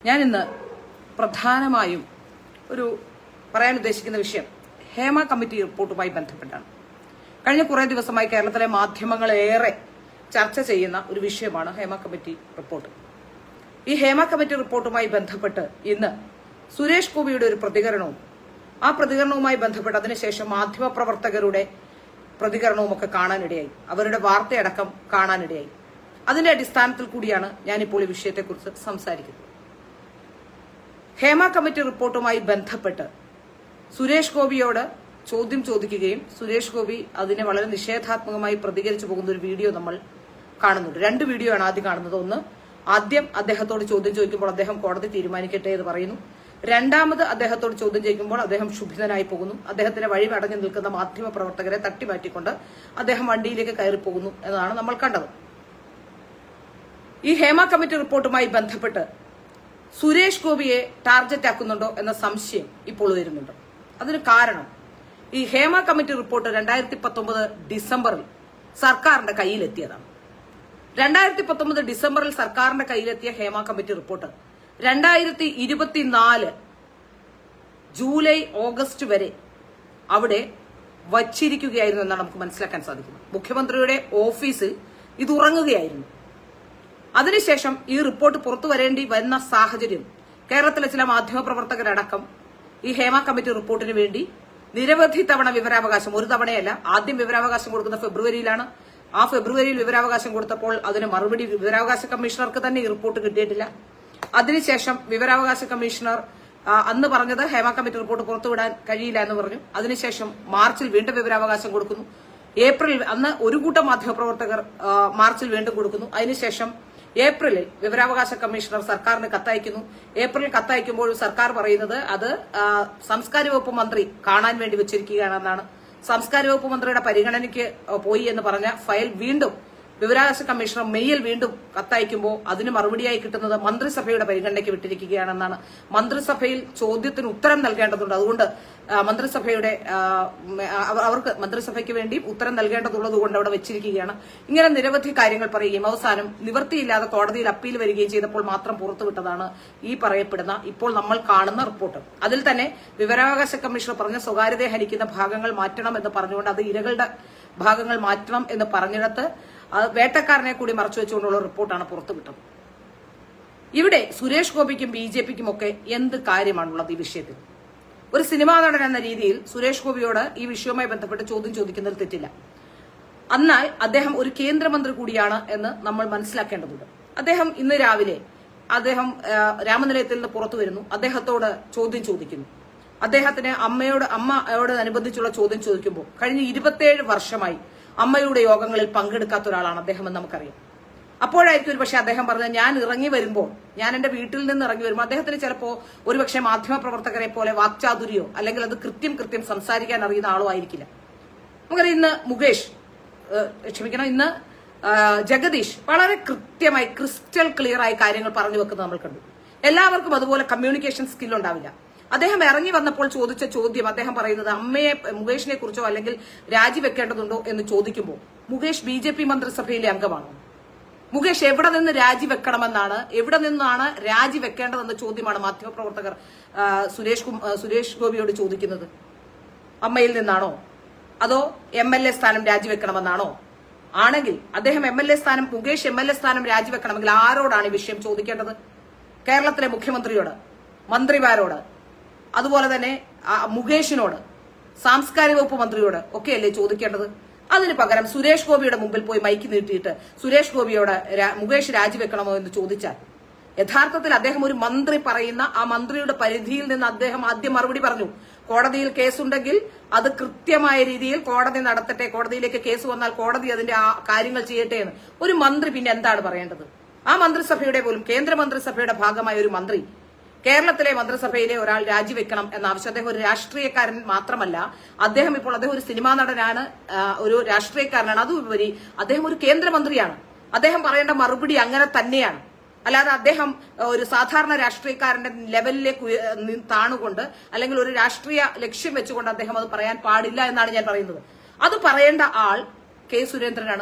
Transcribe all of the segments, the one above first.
ഞാൻ ഇന്ന് പ്രധാനമായും ഒരു പറയാൻ ഉദ്ദേശിക്കുന്ന വിഷയം ഹേമ കമ്മിറ്റി റിപ്പോർട്ടുമായി ബന്ധപ്പെട്ടാണ് കഴിഞ്ഞ കുറേ ദിവസമായി കേരളത്തിലെ മാധ്യമങ്ങൾ ഏറെ ചർച്ച ചെയ്യുന്ന ഒരു വിഷയമാണ് ഹേമ കമ്മിറ്റി റിപ്പോർട്ട് ഈ ഹേമ കമ്മിറ്റി റിപ്പോർട്ടുമായി ബന്ധപ്പെട്ട് ഇന്ന് സുരേഷ് ഗോപിയുടെ ഒരു പ്രതികരണവും ആ പ്രതികരണവുമായി ബന്ധപ്പെട്ട് അതിനുശേഷം മാധ്യമപ്രവർത്തകരുടെ പ്രതികരണവും ഒക്കെ കാണാനിടയായി അവരുടെ വാർത്തയടക്കം കാണാനിടയായി അതിന്റെ അടിസ്ഥാനത്തിൽ കൂടിയാണ് ഞാനിപ്പോൾ ഈ വിഷയത്തെക്കുറിച്ച് സംസാരിക്കുന്നത് ഹേമ കമ്മിറ്റി റിപ്പോർട്ടുമായി ബന്ധപ്പെട്ട് സുരേഷ് ഗോപിയോട് ചോദ്യം ചോദിക്കുകയും സുരേഷ് ഗോപി അതിനെ വളരെ നിഷേധാത്മകമായി പ്രതികരിച്ചു പോകുന്ന ഒരു വീഡിയോ നമ്മൾ കാണുന്നുണ്ട് രണ്ട് വീഡിയോ ആണ് ആദ്യം കാണുന്നത് ഒന്ന് ആദ്യം അദ്ദേഹത്തോട് ചോദ്യം ചോദിക്കുമ്പോൾ അദ്ദേഹം കോടതി തീരുമാനിക്കട്ടെ എന്ന് പറയുന്നു രണ്ടാമത് അദ്ദേഹത്തോട് ചോദ്യം ചോദിക്കുമ്പോൾ അദ്ദേഹം ക്ഷുഭിതനായി പോകുന്നു അദ്ദേഹത്തിന്റെ വഴി അടഞ്ഞു നിൽക്കുന്ന മാധ്യമ പ്രവർത്തകരെ തട്ടിമാറ്റിക്കൊണ്ട് അദ്ദേഹം വണ്ടിയിലേക്ക് കയറി പോകുന്നു എന്നതാണ് നമ്മൾ കണ്ടത് ഈ ഹേമ കമ്മിറ്റി റിപ്പോർട്ടുമായി ബന്ധപ്പെട്ട് സുരേഷ് ഗോപിയെ ടാർഗറ്റ് ആക്കുന്നുണ്ടോ എന്ന സംശയം ഇപ്പോൾ വരുന്നുണ്ട് അതിന് കാരണം ഈ ഹേമ കമ്മിറ്റി റിപ്പോർട്ട് രണ്ടായിരത്തി പത്തൊമ്പത് ഡിസംബറിൽ സർക്കാരിന്റെ കയ്യിലെത്തിയതാണ് രണ്ടായിരത്തി പത്തൊമ്പത് ഡിസംബറിൽ സർക്കാരിന്റെ കയ്യിലെത്തിയ ഹേമ കമ്മിറ്റി റിപ്പോർട്ട് രണ്ടായിരത്തി ഇരുപത്തിനാല് ജൂലൈ ഓഗസ്റ്റ് വരെ അവിടെ വച്ചിരിക്കുകയായിരുന്നു എന്നാണ് നമുക്ക് മനസ്സിലാക്കാൻ സാധിക്കുന്നത് മുഖ്യമന്ത്രിയുടെ ഓഫീസിൽ ഇത് ഉറങ്ങുകയായിരുന്നു അതിനുശേഷം ഈ റിപ്പോർട്ട് പുറത്തു വരേണ്ടി വന്ന സാഹചര്യം കേരളത്തിലെ ചില മാധ്യമപ്രവർത്തകരടക്കം ഈ ഹേമ കമ്മിറ്റി റിപ്പോർട്ടിന് വേണ്ടി നിരവധി തവണ വിവരാവകാശം ഒരു തവണയല്ല ആദ്യം വിവരാവകാശം കൊടുക്കുന്ന ഫെബ്രുവരിയിലാണ് ആ ഫെബ്രുവരിയിൽ വിവരാവകാശം കൊടുത്തപ്പോൾ അതിന് മറുപടി വിവരാവകാശ കമ്മീഷണർക്ക് തന്നെ ഈ റിപ്പോർട്ട് കിട്ടിയിട്ടില്ല അതിനുശേഷം വിവരാവകാശ കമ്മീഷണർ ആ, അന്ന് പറഞ്ഞത് ഹേമ കമ്മിറ്റി റിപ്പോർട്ട് പുറത്തുവിടാൻ കഴിയില്ല എന്ന് പറഞ്ഞു അതിനുശേഷം മാർച്ചിൽ വീണ്ടും വിവരാവകാശം കൊടുക്കുന്നു ഏപ്രിൽ അന്ന് ഒരു കൂട്ടം മാധ്യമപ്രവർത്തകർ ആ, മാർച്ചിൽ വീണ്ടും കൊടുക്കുന്നു അതിനുശേഷം ഏപ്രിലിൽ വിവരാവകാശ കമ്മീഷണർ സർക്കാരിന് കത്തയക്കുന്നു ഏപ്രിൽ കത്തയക്കുമ്പോഴും സർക്കാർ പറയുന്നത് അത് ആ, സംസ്കാര വകുപ്പ് മന്ത്രി കാണാൻ വേണ്ടി വെച്ചിരിക്കുകയാണെന്നാണ് സംസ്കാര വകുപ്പ് മന്ത്രിയുടെ പരിഗണനയ്ക്ക് പോയി എന്ന് പറഞ്ഞ ഫയൽ വീണ്ടും വിവരാവകാശ കമ്മീഷണർ മെയ്യിൽ വീണ്ടും കത്തയക്കുമ്പോൾ അതിന് മറുപടിയായി കിട്ടുന്നത് മന്ത്രിസഭയുടെ പരിഗണനയ്ക്ക് വിട്ടിരിക്കുകയാണെന്നാണ് മന്ത്രിസഭയിൽ ചോദ്യത്തിന് ഉത്തരം നൽകേണ്ടതുണ്ട് അതുകൊണ്ട് ആ, മന്ത്രിസഭയുടെ ആ, ഉം, അവ- അവർക്ക് മന്ത്രിസഭയ്ക്ക് വേണ്ടി ഉത്തരം നൽകേണ്ടതുള്ളത് കൊണ്ട് അവിടെ വെച്ചിരിക്കുകയാണ് ഇങ്ങനെ നിരവധി കാര്യങ്ങൾ പറയുകയും അവസാനം നിവൃത്തിയില്ലാതെ കോടതിയിൽ അപ്പീൽ വരികയും ചെയ്തപ്പോൾ മാത്രം പുറത്തുവിട്ടതാണ് ഈ പറയപ്പെടുന്ന ഇപ്പോൾ നമ്മൾ കാണുന്ന റിപ്പോർട്ട് അതിൽ തന്നെ വിവരാവകാശ കമ്മീഷണർ പറഞ്ഞ സ്വകാര്യതയെ ഹനിക്കുന്ന ഭാഗങ്ങൾ മാറ്റണം എന്ന് പറഞ്ഞുകൊണ്ട് അത് ഇരകളുടെ ഭാഗങ്ങൾ മാറ്റണം എന്ന് പറഞ്ഞിടത്ത് അത് വേട്ടക്കാരനെ കൂടി മറച്ചു വെച്ചുകൊണ്ടുള്ള റിപ്പോർട്ടാണ് പുറത്തുവിട്ടത് ഇവിടെ സുരേഷ് ഗോപിക്കും ബി ജെ പിക്കും ഒക്കെ എന്ത് കാര്യമാണുള്ളത് ഈ വിഷയത്തിൽ ഒരു സിനിമാ നടൻ എന്ന രീതിയിൽ സുരേഷ് ഗോപിയോട് ഈ വിഷയവുമായി ബന്ധപ്പെട്ട് ചോദ്യം ചോദിക്കുന്നതിൽ തെറ്റില്ല എന്നാൽ അദ്ദേഹം ഒരു കേന്ദ്രമന്ത്രി കൂടിയാണ് എന്ന് നമ്മൾ മനസ്സിലാക്കേണ്ടതുണ്ട് അദ്ദേഹം ഇന്ന് രാവിലെ അദ്ദേഹം ആ, രാമനിലയത്തിൽ നിന്ന് പുറത്തു വരുന്നു അദ്ദേഹത്തോട് ചോദ്യം ചോദിക്കുന്നു അദ്ദേഹത്തിന് അമ്മയോട് അമ്മയോട് അനുബന്ധിച്ചുള്ള ചോദ്യം ചോദിക്കുമ്പോൾ കഴിഞ്ഞ ഇരുപത്തിയേഴ് വർഷമായി അമ്മയുടെ യോഗങ്ങളിൽ പങ്കെടുക്കാത്ത ഒരാളാണ് അദ്ദേഹം എന്ന് നമുക്കറിയാം അപ്പോഴായിരിക്കും ഒരു പക്ഷേ അദ്ദേഹം പറഞ്ഞത് ഞാൻ ഇറങ്ങി വരുമ്പോൾ ഞാൻ എന്റെ വീട്ടിൽ നിന്ന് ഇറങ്ങി വരുമ്പോൾ അദ്ദേഹത്തിന് ചിലപ്പോ ഒരുപക്ഷെ മാധ്യമപ്രവർത്തകരെ പോലെ വാക്ചാതുര്യോ അല്ലെങ്കിൽ അത് കൃത്യം കൃത്യം സംസാരിക്കാൻ അറിയുന്ന ആളോ ആയിരിക്കില്ല നമുക്കറിയാം ഇന്ന് മുകേഷ് ഏഹ്, ക്ഷമിക്കണം ഇന്ന് ആ, ജഗദീഷ് വളരെ കൃത്യമായി ക്രിസ്റ്റൽ ക്ലിയർ ആയി കാര്യങ്ങൾ പറഞ്ഞു വെക്കുന്നത് നമ്മൾ കണ്ടു എല്ലാവർക്കും അതുപോലെ കമ്മ്യൂണിക്കേഷൻ സ്കിൽ ഉണ്ടാവില്ല അദ്ദേഹം ഇറങ്ങി വന്നപ്പോൾ ചോദിച്ച ചോദ്യം അദ്ദേഹം പറയുന്നത് അമ്മയെ മുകേഷിനെ കുറിച്ചോ അല്ലെങ്കിൽ രാജിവെക്കേണ്ടതുണ്ടോ എന്ന് ചോദിക്കുമ്പോൾ മുകേഷ് ബി ജെ പി മന്ത്രിസഭയിലെ അംഗമാണോ മുകേഷ് എവിടെ നിന്ന് രാജിവെക്കണമെന്നാണ് എവിടെ നിന്നാണ് രാജിവെക്കേണ്ടതെന്ന ചോദ്യമാണ് മാധ്യമപ്രവർത്തകർ ആ, സുരേഷ് കും- ആ, സുരേഷ് ഗോപിയോട് ചോദിക്കുന്നത് അമ്മയിൽ നിന്നാണോ അതോ എം എൽ എ സ്ഥാനം രാജിവെക്കണമെന്നാണോ ആണെങ്കിൽ അദ്ദേഹം എം എൽ എ സ്ഥാനം മുകേഷ് എം എൽ എ സ്ഥാനം രാജിവെക്കണമെങ്കിൽ ആരോടാണ് ഈ വിഷയം ചോദിക്കേണ്ടത് കേരളത്തിലെ മുഖ്യമന്ത്രിയോട് മന്ത്രിമാരോട് അതുപോലെ തന്നെ ആ, മുകേഷിനോട് സാംസ്കാരിക വകുപ്പ് മന്ത്രിയോട് ഒക്കെയല്ലേ ചോദിക്കേണ്ടത് അതിന് പകരം സുരേഷ് ഗോപിയുടെ മുമ്പിൽ പോയി മൈക്ക് നീട്ടിയിട്ട് സുരേഷ് ഗോപിയോട് രാ- മുകേഷ് രാജിവെക്കണമോ എന്ന് ചോദിച്ചാൽ യഥാർത്ഥത്തിൽ അദ്ദേഹം ഒരു മന്ത്രി പറയുന്ന ആ മന്ത്രിയുടെ പരിധിയിൽ നിന്ന് അദ്ദേഹം ആദ്യം മറുപടി പറഞ്ഞു കോടതിയിൽ കേസുണ്ടെങ്കിൽ അത് കൃത്യമായ രീതിയിൽ കോടതി നടത്തട്ടെ കോടതിയിലേക്ക് കേസ് വന്നാൽ കോടതി അതിന്റെ ആ കാര്യങ്ങൾ ചെയ്യട്ടെ എന്ന് ഒരു മന്ത്രി പിന്നെ എന്താണ് പറയേണ്ടത് ആ മന്ത്രിസഭയുടെ പോലും കേന്ദ്ര മന്ത്രിസഭയുടെ ഭാഗമായ ഒരു മന്ത്രി കേരളത്തിലെ മന്ത്രിസഭയിലെ ഒരാൾ രാജിവെക്കണം എന്ന ആവശ്യം അദ്ദേഹം ഒരു രാഷ്ട്രീയക്കാരൻ മാത്രമല്ല അദ്ദേഹം ഇപ്പോൾ അദ്ദേഹം ഒരു സിനിമാ നടനാണ് ആ, ഒരു രാഷ്ട്രീയക്കാരനാണ് അതുപരി അദ്ദേഹം ഒരു കേന്ദ്രമന്ത്രിയാണ് അദ്ദേഹം പറയേണ്ട മറുപടി അങ്ങനെ തന്നെയാണ് അല്ലാതെ അദ്ദേഹം ഏഹ്, ഒരു സാധാരണ രാഷ്ട്രീയക്കാരന്റെ ലെവലിലേക്ക് ഉയ- നി- താണുകൊണ്ട് അല്ലെങ്കിൽ ഒരു രാഷ്ട്രീയ ലക്ഷ്യം വെച്ചുകൊണ്ട് അദ്ദേഹം അത് പറയാൻ പാടില്ല എന്നാണ് ഞാൻ പറയുന്നത് അത് പറയേണ്ട ആൾ കെ സുരേന്ദ്രനാണ്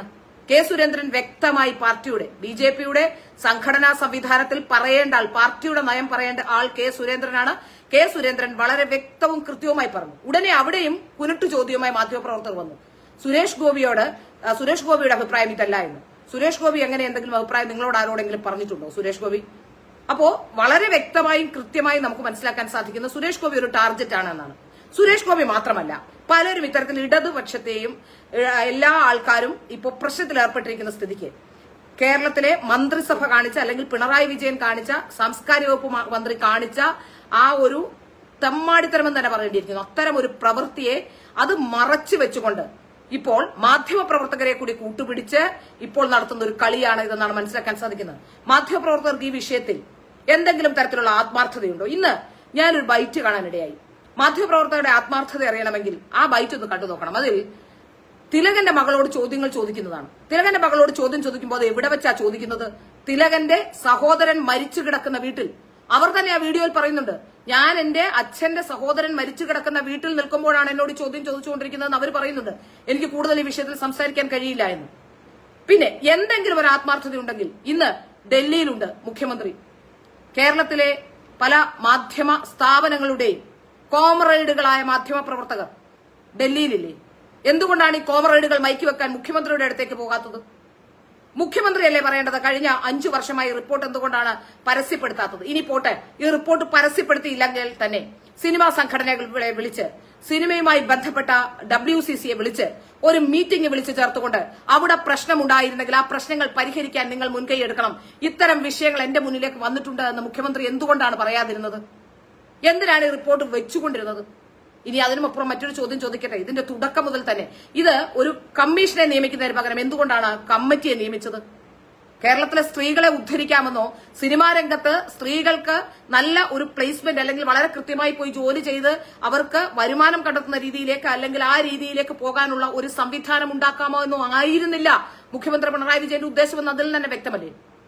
കെ സുരേന്ദ്രൻ വ്യക്തമായി പാർട്ടിയുടെ ബി ജെ പിയുടെ സംഘടനാ സംവിധാനത്തിൽ പറയേണ്ട ആൾ പാർട്ടിയുടെ നയം പറയേണ്ട ആൾ കെ സുരേന്ദ്രനാണ് കെ സുരേന്ദ്രൻ വളരെ വ്യക്തവും കൃത്യവുമായി പറഞ്ഞു ഉടനെ അവിടെയും കുരുട്ടു ചോദ്യവുമായി മാധ്യമപ്രവർത്തകർ വന്നു സുരേഷ് ഗോപിയോട് ആ, സുരേഷ് ഗോപിയുടെ അഭിപ്രായം ഇതല്ല എന്ന് സുരേഷ് ഗോപി എങ്ങനെ എന്തെങ്കിലും അഭിപ്രായം നിങ്ങളോട് ആരോടെങ്കിലും പറഞ്ഞിട്ടുണ്ടോ സുരേഷ് ഗോപി അപ്പോ വളരെ വ്യക്തമായും കൃത്യമായും നമുക്ക് മനസ്സിലാക്കാൻ സാധിക്കുന്ന സുരേഷ് ഗോപി ഒരു ടാർഗറ്റ് ആണ് എന്നാണ് സുരേഷ് ഗോപി മാത്രമല്ല പലരും ഇത്തരത്തിൽ ഇടതുപക്ഷത്തെയും ഏഹ്, എല്ലാ ആൾക്കാരും ഇപ്പോൾ പ്രശ്നത്തിൽ ഏർപ്പെട്ടിരിക്കുന്ന സ്ഥിതിക്ക് കേരളത്തിലെ മന്ത്രിസഭ കാണിച്ച അല്ലെങ്കിൽ പിണറായി വിജയൻ കാണിച്ച സാംസ്കാരിക വകുപ്പ് മ- മന്ത്രി കാണിച്ച ആ ഒരു തെമ്മാടിത്തരമെന്ന് തന്നെ പറയേണ്ടിയിരിക്കുന്നു അത്തരം ഒരു പ്രവൃത്തിയെ അത് മറച്ചു വെച്ചുകൊണ്ട് ഇപ്പോൾ മാധ്യമപ്രവർത്തകരെ കൂടി കൂട്ടുപിടിച്ച് ഇപ്പോൾ നടത്തുന്ന ഒരു കളിയാണ് ഇതെന്നാണ് മനസ്സിലാക്കാൻ സാധിക്കുന്നത് മാധ്യമപ്രവർത്തകർക്ക് ഈ വിഷയത്തിൽ എന്തെങ്കിലും തരത്തിലുള്ള ആത്മാർത്ഥതയുണ്ടോ ഇന്ന് ഞാനൊരു ബൈറ്റ് കാണാനിടയായി മാധ്യമപ്രവർത്തകരുടെ ആത്മാർത്ഥത അറിയണമെങ്കിൽ ആ ബൈറ്റ് ഒന്ന് കണ്ടു നോക്കണം അതിൽ തിലകന്റെ മകളോട് ചോദ്യങ്ങൾ ചോദിക്കുന്നതാണ് തിലകന്റെ മകളോട് ചോദ്യം ചോദിക്കുമ്പോൾ അത് എവിടെ വെച്ചാ ചോദിക്കുന്നത് തിലകന്റെ സഹോദരൻ മരിച്ചു കിടക്കുന്ന വീട്ടിൽ അവർ തന്നെ ആ വീഡിയോയിൽ പറയുന്നുണ്ട് ഞാൻ എന്റെ അച്ഛന്റെ സഹോദരൻ മരിച്ചു കിടക്കുന്ന വീട്ടിൽ നിൽക്കുമ്പോഴാണ് എന്നോട് ഈ ചോദ്യം ചോദിച്ചുകൊണ്ടിരിക്കുന്നതെന്ന് അവർ പറയുന്നുണ്ട് എനിക്ക് കൂടുതൽ ഈ വിഷയത്തിൽ സംസാരിക്കാൻ കഴിയില്ല എന്ന് പിന്നെ എന്തെങ്കിലും ഒരു ആത്മാർത്ഥത ഉണ്ടെങ്കിൽ ഇന്ന് ഡൽഹിയിലുണ്ട് മുഖ്യമന്ത്രി കേരളത്തിലെ പല മാധ്യമ സ്ഥാപനങ്ങളുടെയും കോമറേഡുകളായ മാധ്യമ പ്രവർത്തകർ ഡൽഹിയിലില്ലേ എന്തുകൊണ്ടാണ് ഈ കോമറേഡുകൾ മൈക്ക് വെക്കാൻ മുഖ്യമന്ത്രിയുടെ അടുത്തേക്ക് പോകാത്തത് മുഖ്യമന്ത്രിയല്ലേ പറയേണ്ടത് കഴിഞ്ഞ അഞ്ചു വർഷമായി റിപ്പോർട്ട് എന്തുകൊണ്ടാണ് പരസ്യപ്പെടുത്താത്തത് ഇനി പോട്ടെ ഈ റിപ്പോർട്ട് പരസ്യപ്പെടുത്തിയില്ലെങ്കിൽ തന്നെ സിനിമാ സംഘടനകളെ വിളിച്ച് സിനിമയുമായി ബന്ധപ്പെട്ട ഡബ്ല്യു സി സിയെ വിളിച്ച് ഒരു മീറ്റിംഗ് വിളിച്ച് ചേർത്തുകൊണ്ട് അവിടെ പ്രശ്നമുണ്ടായിരുന്നെങ്കിൽ ആ പ്രശ്നങ്ങൾ പരിഹരിക്കാൻ നിങ്ങൾ മുൻകൈ എടുക്കണം ഇത്തരം വിഷയങ്ങൾ എന്റെ മുന്നിലേക്ക് വന്നിട്ടുണ്ട് എന്ന് മുഖ്യമന്ത്രി എന്തുകൊണ്ടാണ് പറയാതിരുന്നത് എന്തിനാണ് ഈ റിപ്പോർട്ട് വെച്ചുകൊണ്ടിരുന്നത് ഇനി അതിനുമപ്പുറം മറ്റൊരു ചോദ്യം ചോദിക്കട്ടെ ഇതിന്റെ തുടക്കം മുതൽ തന്നെ ഇത് ഒരു കമ്മീഷനെ നിയമിക്കുന്നതിന് പകരം എന്തുകൊണ്ടാണ് കമ്മിറ്റിയെ നിയമിച്ചത് കേരളത്തിലെ സ്ത്രീകളെ ഉദ്ധരിക്കാമെന്നോ സിനിമാ രംഗത്ത് സ്ത്രീകൾക്ക് നല്ല ഒരു പ്ലേസ്മെന്റ് അല്ലെങ്കിൽ വളരെ കൃത്യമായി പോയി ജോലി ചെയ്ത് അവർക്ക് വരുമാനം കണ്ടെത്തുന്ന രീതിയിലേക്ക് അല്ലെങ്കിൽ ആ രീതിയിലേക്ക് പോകാനുള്ള ഒരു സംവിധാനം ഉണ്ടാക്കാമോ എന്നോ ആയിരുന്നില്ല മുഖ്യമന്ത്രി പിണറായി വിജയന്റെ ഉദ്ദേശമെന്ന് അതിൽ തന്നെ വ്യക്തമല്ലേ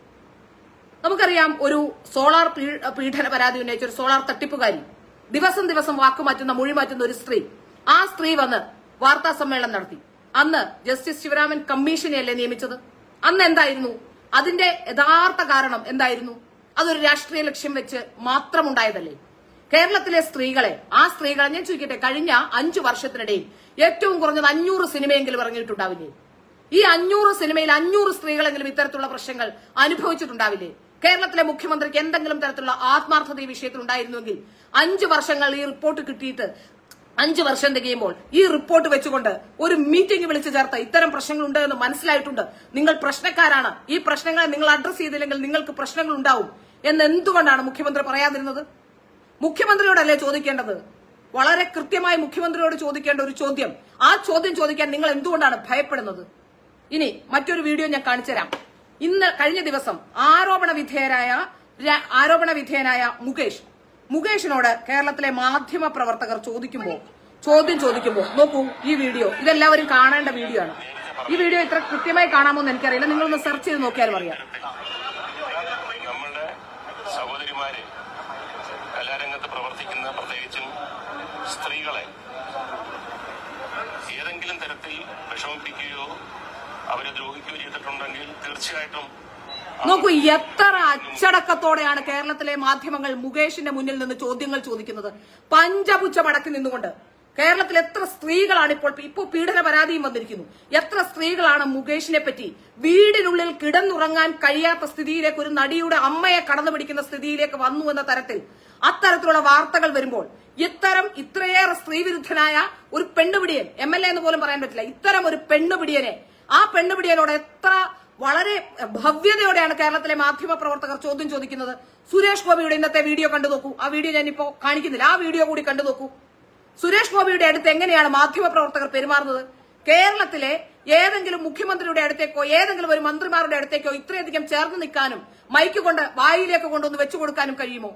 നമുക്കറിയാം ഒരു സോളാർ പീ- പീഡന പരാതി ഉന്നയിച്ച ഒരു സോളാർ തട്ടിപ്പുകാരി ദിവസം ദിവസം വാക്കുമാറ്റുന്ന മൊഴി മാറ്റുന്ന ഒരു സ്ത്രീ ആ സ്ത്രീ വന്ന് വാർത്താ സമ്മേളനം നടത്തി അന്ന് ജസ്റ്റിസ് ശിവരാമൻ കമ്മീഷനെയല്ലേ നിയമിച്ചത് അന്ന് എന്തായിരുന്നു അതിന്റെ യഥാർത്ഥ കാരണം എന്തായിരുന്നു അതൊരു രാഷ്ട്രീയ ലക്ഷ്യം വെച്ച് മാത്രമുണ്ടായതല്ലേ കേരളത്തിലെ സ്ത്രീകളെ ആ സ്ത്രീകളെ ഞാൻ ചോദിക്കട്ടെ കഴിഞ്ഞ അഞ്ചു വർഷത്തിനിടയിൽ ഏറ്റവും കുറഞ്ഞത് അഞ്ഞൂറ് സിനിമയെങ്കിലും ഇറങ്ങിയിട്ടുണ്ടാവില്ലേ ഈ അഞ്ഞൂറ് സിനിമയിൽ അഞ്ഞൂറ് സ്ത്രീകളെങ്കിലും ഇത്തരത്തിലുള്ള പ്രശ്നങ്ങൾ അനുഭവിച്ചിട്ടുണ്ടാവില്ലേ കേരളത്തിലെ മുഖ്യമന്ത്രിക്ക് എന്തെങ്കിലും തരത്തിലുള്ള ആത്മാർത്ഥത ഈ വിഷയത്തിൽ ഉണ്ടായിരുന്നുവെങ്കിൽ അഞ്ചു വർഷങ്ങൾ ഈ റിപ്പോർട്ട് കിട്ടിയിട്ട് അഞ്ചു വർഷം തികയുമ്പോൾ ഈ റിപ്പോർട്ട് വെച്ചുകൊണ്ട് ഒരു മീറ്റിംഗ് വിളിച്ചു ചേർത്ത് ഇത്തരം പ്രശ്നങ്ങളുണ്ട് എന്ന് മനസ്സിലായിട്ടുണ്ട് നിങ്ങൾ പ്രശ്നക്കാരാണ് ഈ പ്രശ്നങ്ങളെ നിങ്ങൾ അഡ്രസ് ചെയ്തില്ലെങ്കിൽ നിങ്ങൾക്ക് പ്രശ്നങ്ങൾ ഉണ്ടാവും എന്ന് എന്തുകൊണ്ടാണ് മുഖ്യമന്ത്രി പറയാതിരുന്നത് മുഖ്യമന്ത്രിയോടല്ലേ ചോദിക്കേണ്ടത് വളരെ കൃത്യമായി മുഖ്യമന്ത്രിയോട് ചോദിക്കേണ്ട ഒരു ചോദ്യം ആ ചോദ്യം ചോദിക്കാൻ നിങ്ങൾ എന്തുകൊണ്ടാണ് ഭയപ്പെടുന്നത് ഇനി മറ്റൊരു വീഡിയോ ഞാൻ കാണിച്ചുതരാം ഇന്ന് കഴിഞ്ഞ ദിവസം ആരോപണ വിധേയരായ ര- ആരോപണ വിധേയനായ മുകേഷ് മുകേഷിനോട് കേരളത്തിലെ മാധ്യമ പ്രവർത്തകർ ചോദിക്കുമ്പോൾ ചോദ്യം ചോദിക്കുമ്പോൾ നോക്കൂ ഈ വീഡിയോ ഇതെല്ലാവരും കാണേണ്ട വീഡിയോ ആണ് ഈ വീഡിയോ ഇത്ര കൃത്യമായി കാണാമോ എന്ന് എനിക്കറിയില്ല നിങ്ങളൊന്ന് സെർച്ച് ചെയ്ത് നോക്കിയാലും അറിയാം നമ്മളുടെ സഹോദരിമാര് കലാരംഗത്ത് പ്രവർത്തിക്കുന്ന പ്രത്യേകിച്ചും സ്ത്രീകളെ ഏതെങ്കിലും തരത്തിൽ വിഷമിപ്പിക്കുകയോ അവരെ ദ്രോഹിക്കുകയോ ചെയ്തിട്ടുണ്ടെങ്കിൽ തീർച്ചയായിട്ടും നോക്കൂ എത്ര അച്ചടക്കത്തോടെയാണ് കേരളത്തിലെ മാധ്യമങ്ങൾ മുകേഷിന്റെ മുന്നിൽ നിന്ന് ചോദ്യങ്ങൾ ചോദിക്കുന്നത് പഞ്ചപുച്ച മടക്കി നിന്നുകൊണ്ട് കേരളത്തിൽ എത്ര സ്ത്രീകളാണ് ഇപ്പോൾ ഇപ്പോൾ പീഡന പരാതിയും വന്നിരിക്കുന്നു എത്ര സ്ത്രീകളാണ് മുകേഷിനെ പറ്റി വീടിനുള്ളിൽ കിടന്നുറങ്ങാൻ കഴിയാത്ത സ്ഥിതിയിലേക്ക് ഒരു നടിയുടെ അമ്മയെ കടന്നു പിടിക്കുന്ന സ്ഥിതിയിലേക്ക് വന്നു എന്ന തരത്തിൽ അത്തരത്തിലുള്ള വാർത്തകൾ വരുമ്പോൾ ഇത്തരം ഇത്രയേറെ സ്ത്രീവിരുദ്ധനായ ഒരു പെണ്ണുപിടിയൻ എം എൽ എ എന്ന് പോലും പറയാൻ പറ്റില്ല ഇത്തരം ഒരു പെണ്ണുപിടിയനെ ആ പെണ്ണുപിടിയനോട് എത്ര വളരെ ഭവ്യതയോടെയാണ് കേരളത്തിലെ മാധ്യമ പ്രവർത്തകർ ചോദ്യം ചോദിക്കുന്നത് സുരേഷ് ഗോപിയുടെ ഇന്നത്തെ വീഡിയോ കണ്ടു നോക്കൂ ആ വീഡിയോ ഞാനിപ്പോ കാണിക്കുന്നില്ല ആ വീഡിയോ കൂടി കണ്ടു നോക്കൂ സുരേഷ് ഗോപിയുടെ അടുത്ത് എങ്ങനെയാണ് മാധ്യമ പ്രവർത്തകർ പെരുമാറുന്നത് കേരളത്തിലെ ഏതെങ്കിലും മുഖ്യമന്ത്രിയുടെ അടുത്തേക്കോ ഏതെങ്കിലും ഒരു മന്ത്രിമാരുടെ അടുത്തേക്കോ ഇത്രയധികം ചേർന്ന് നിൽക്കാനും മൈക്ക് കൊണ്ട് വായിലേക്ക് കൊണ്ടൊന്ന് വെച്ചു കൊടുക്കാനും കഴിയുമോ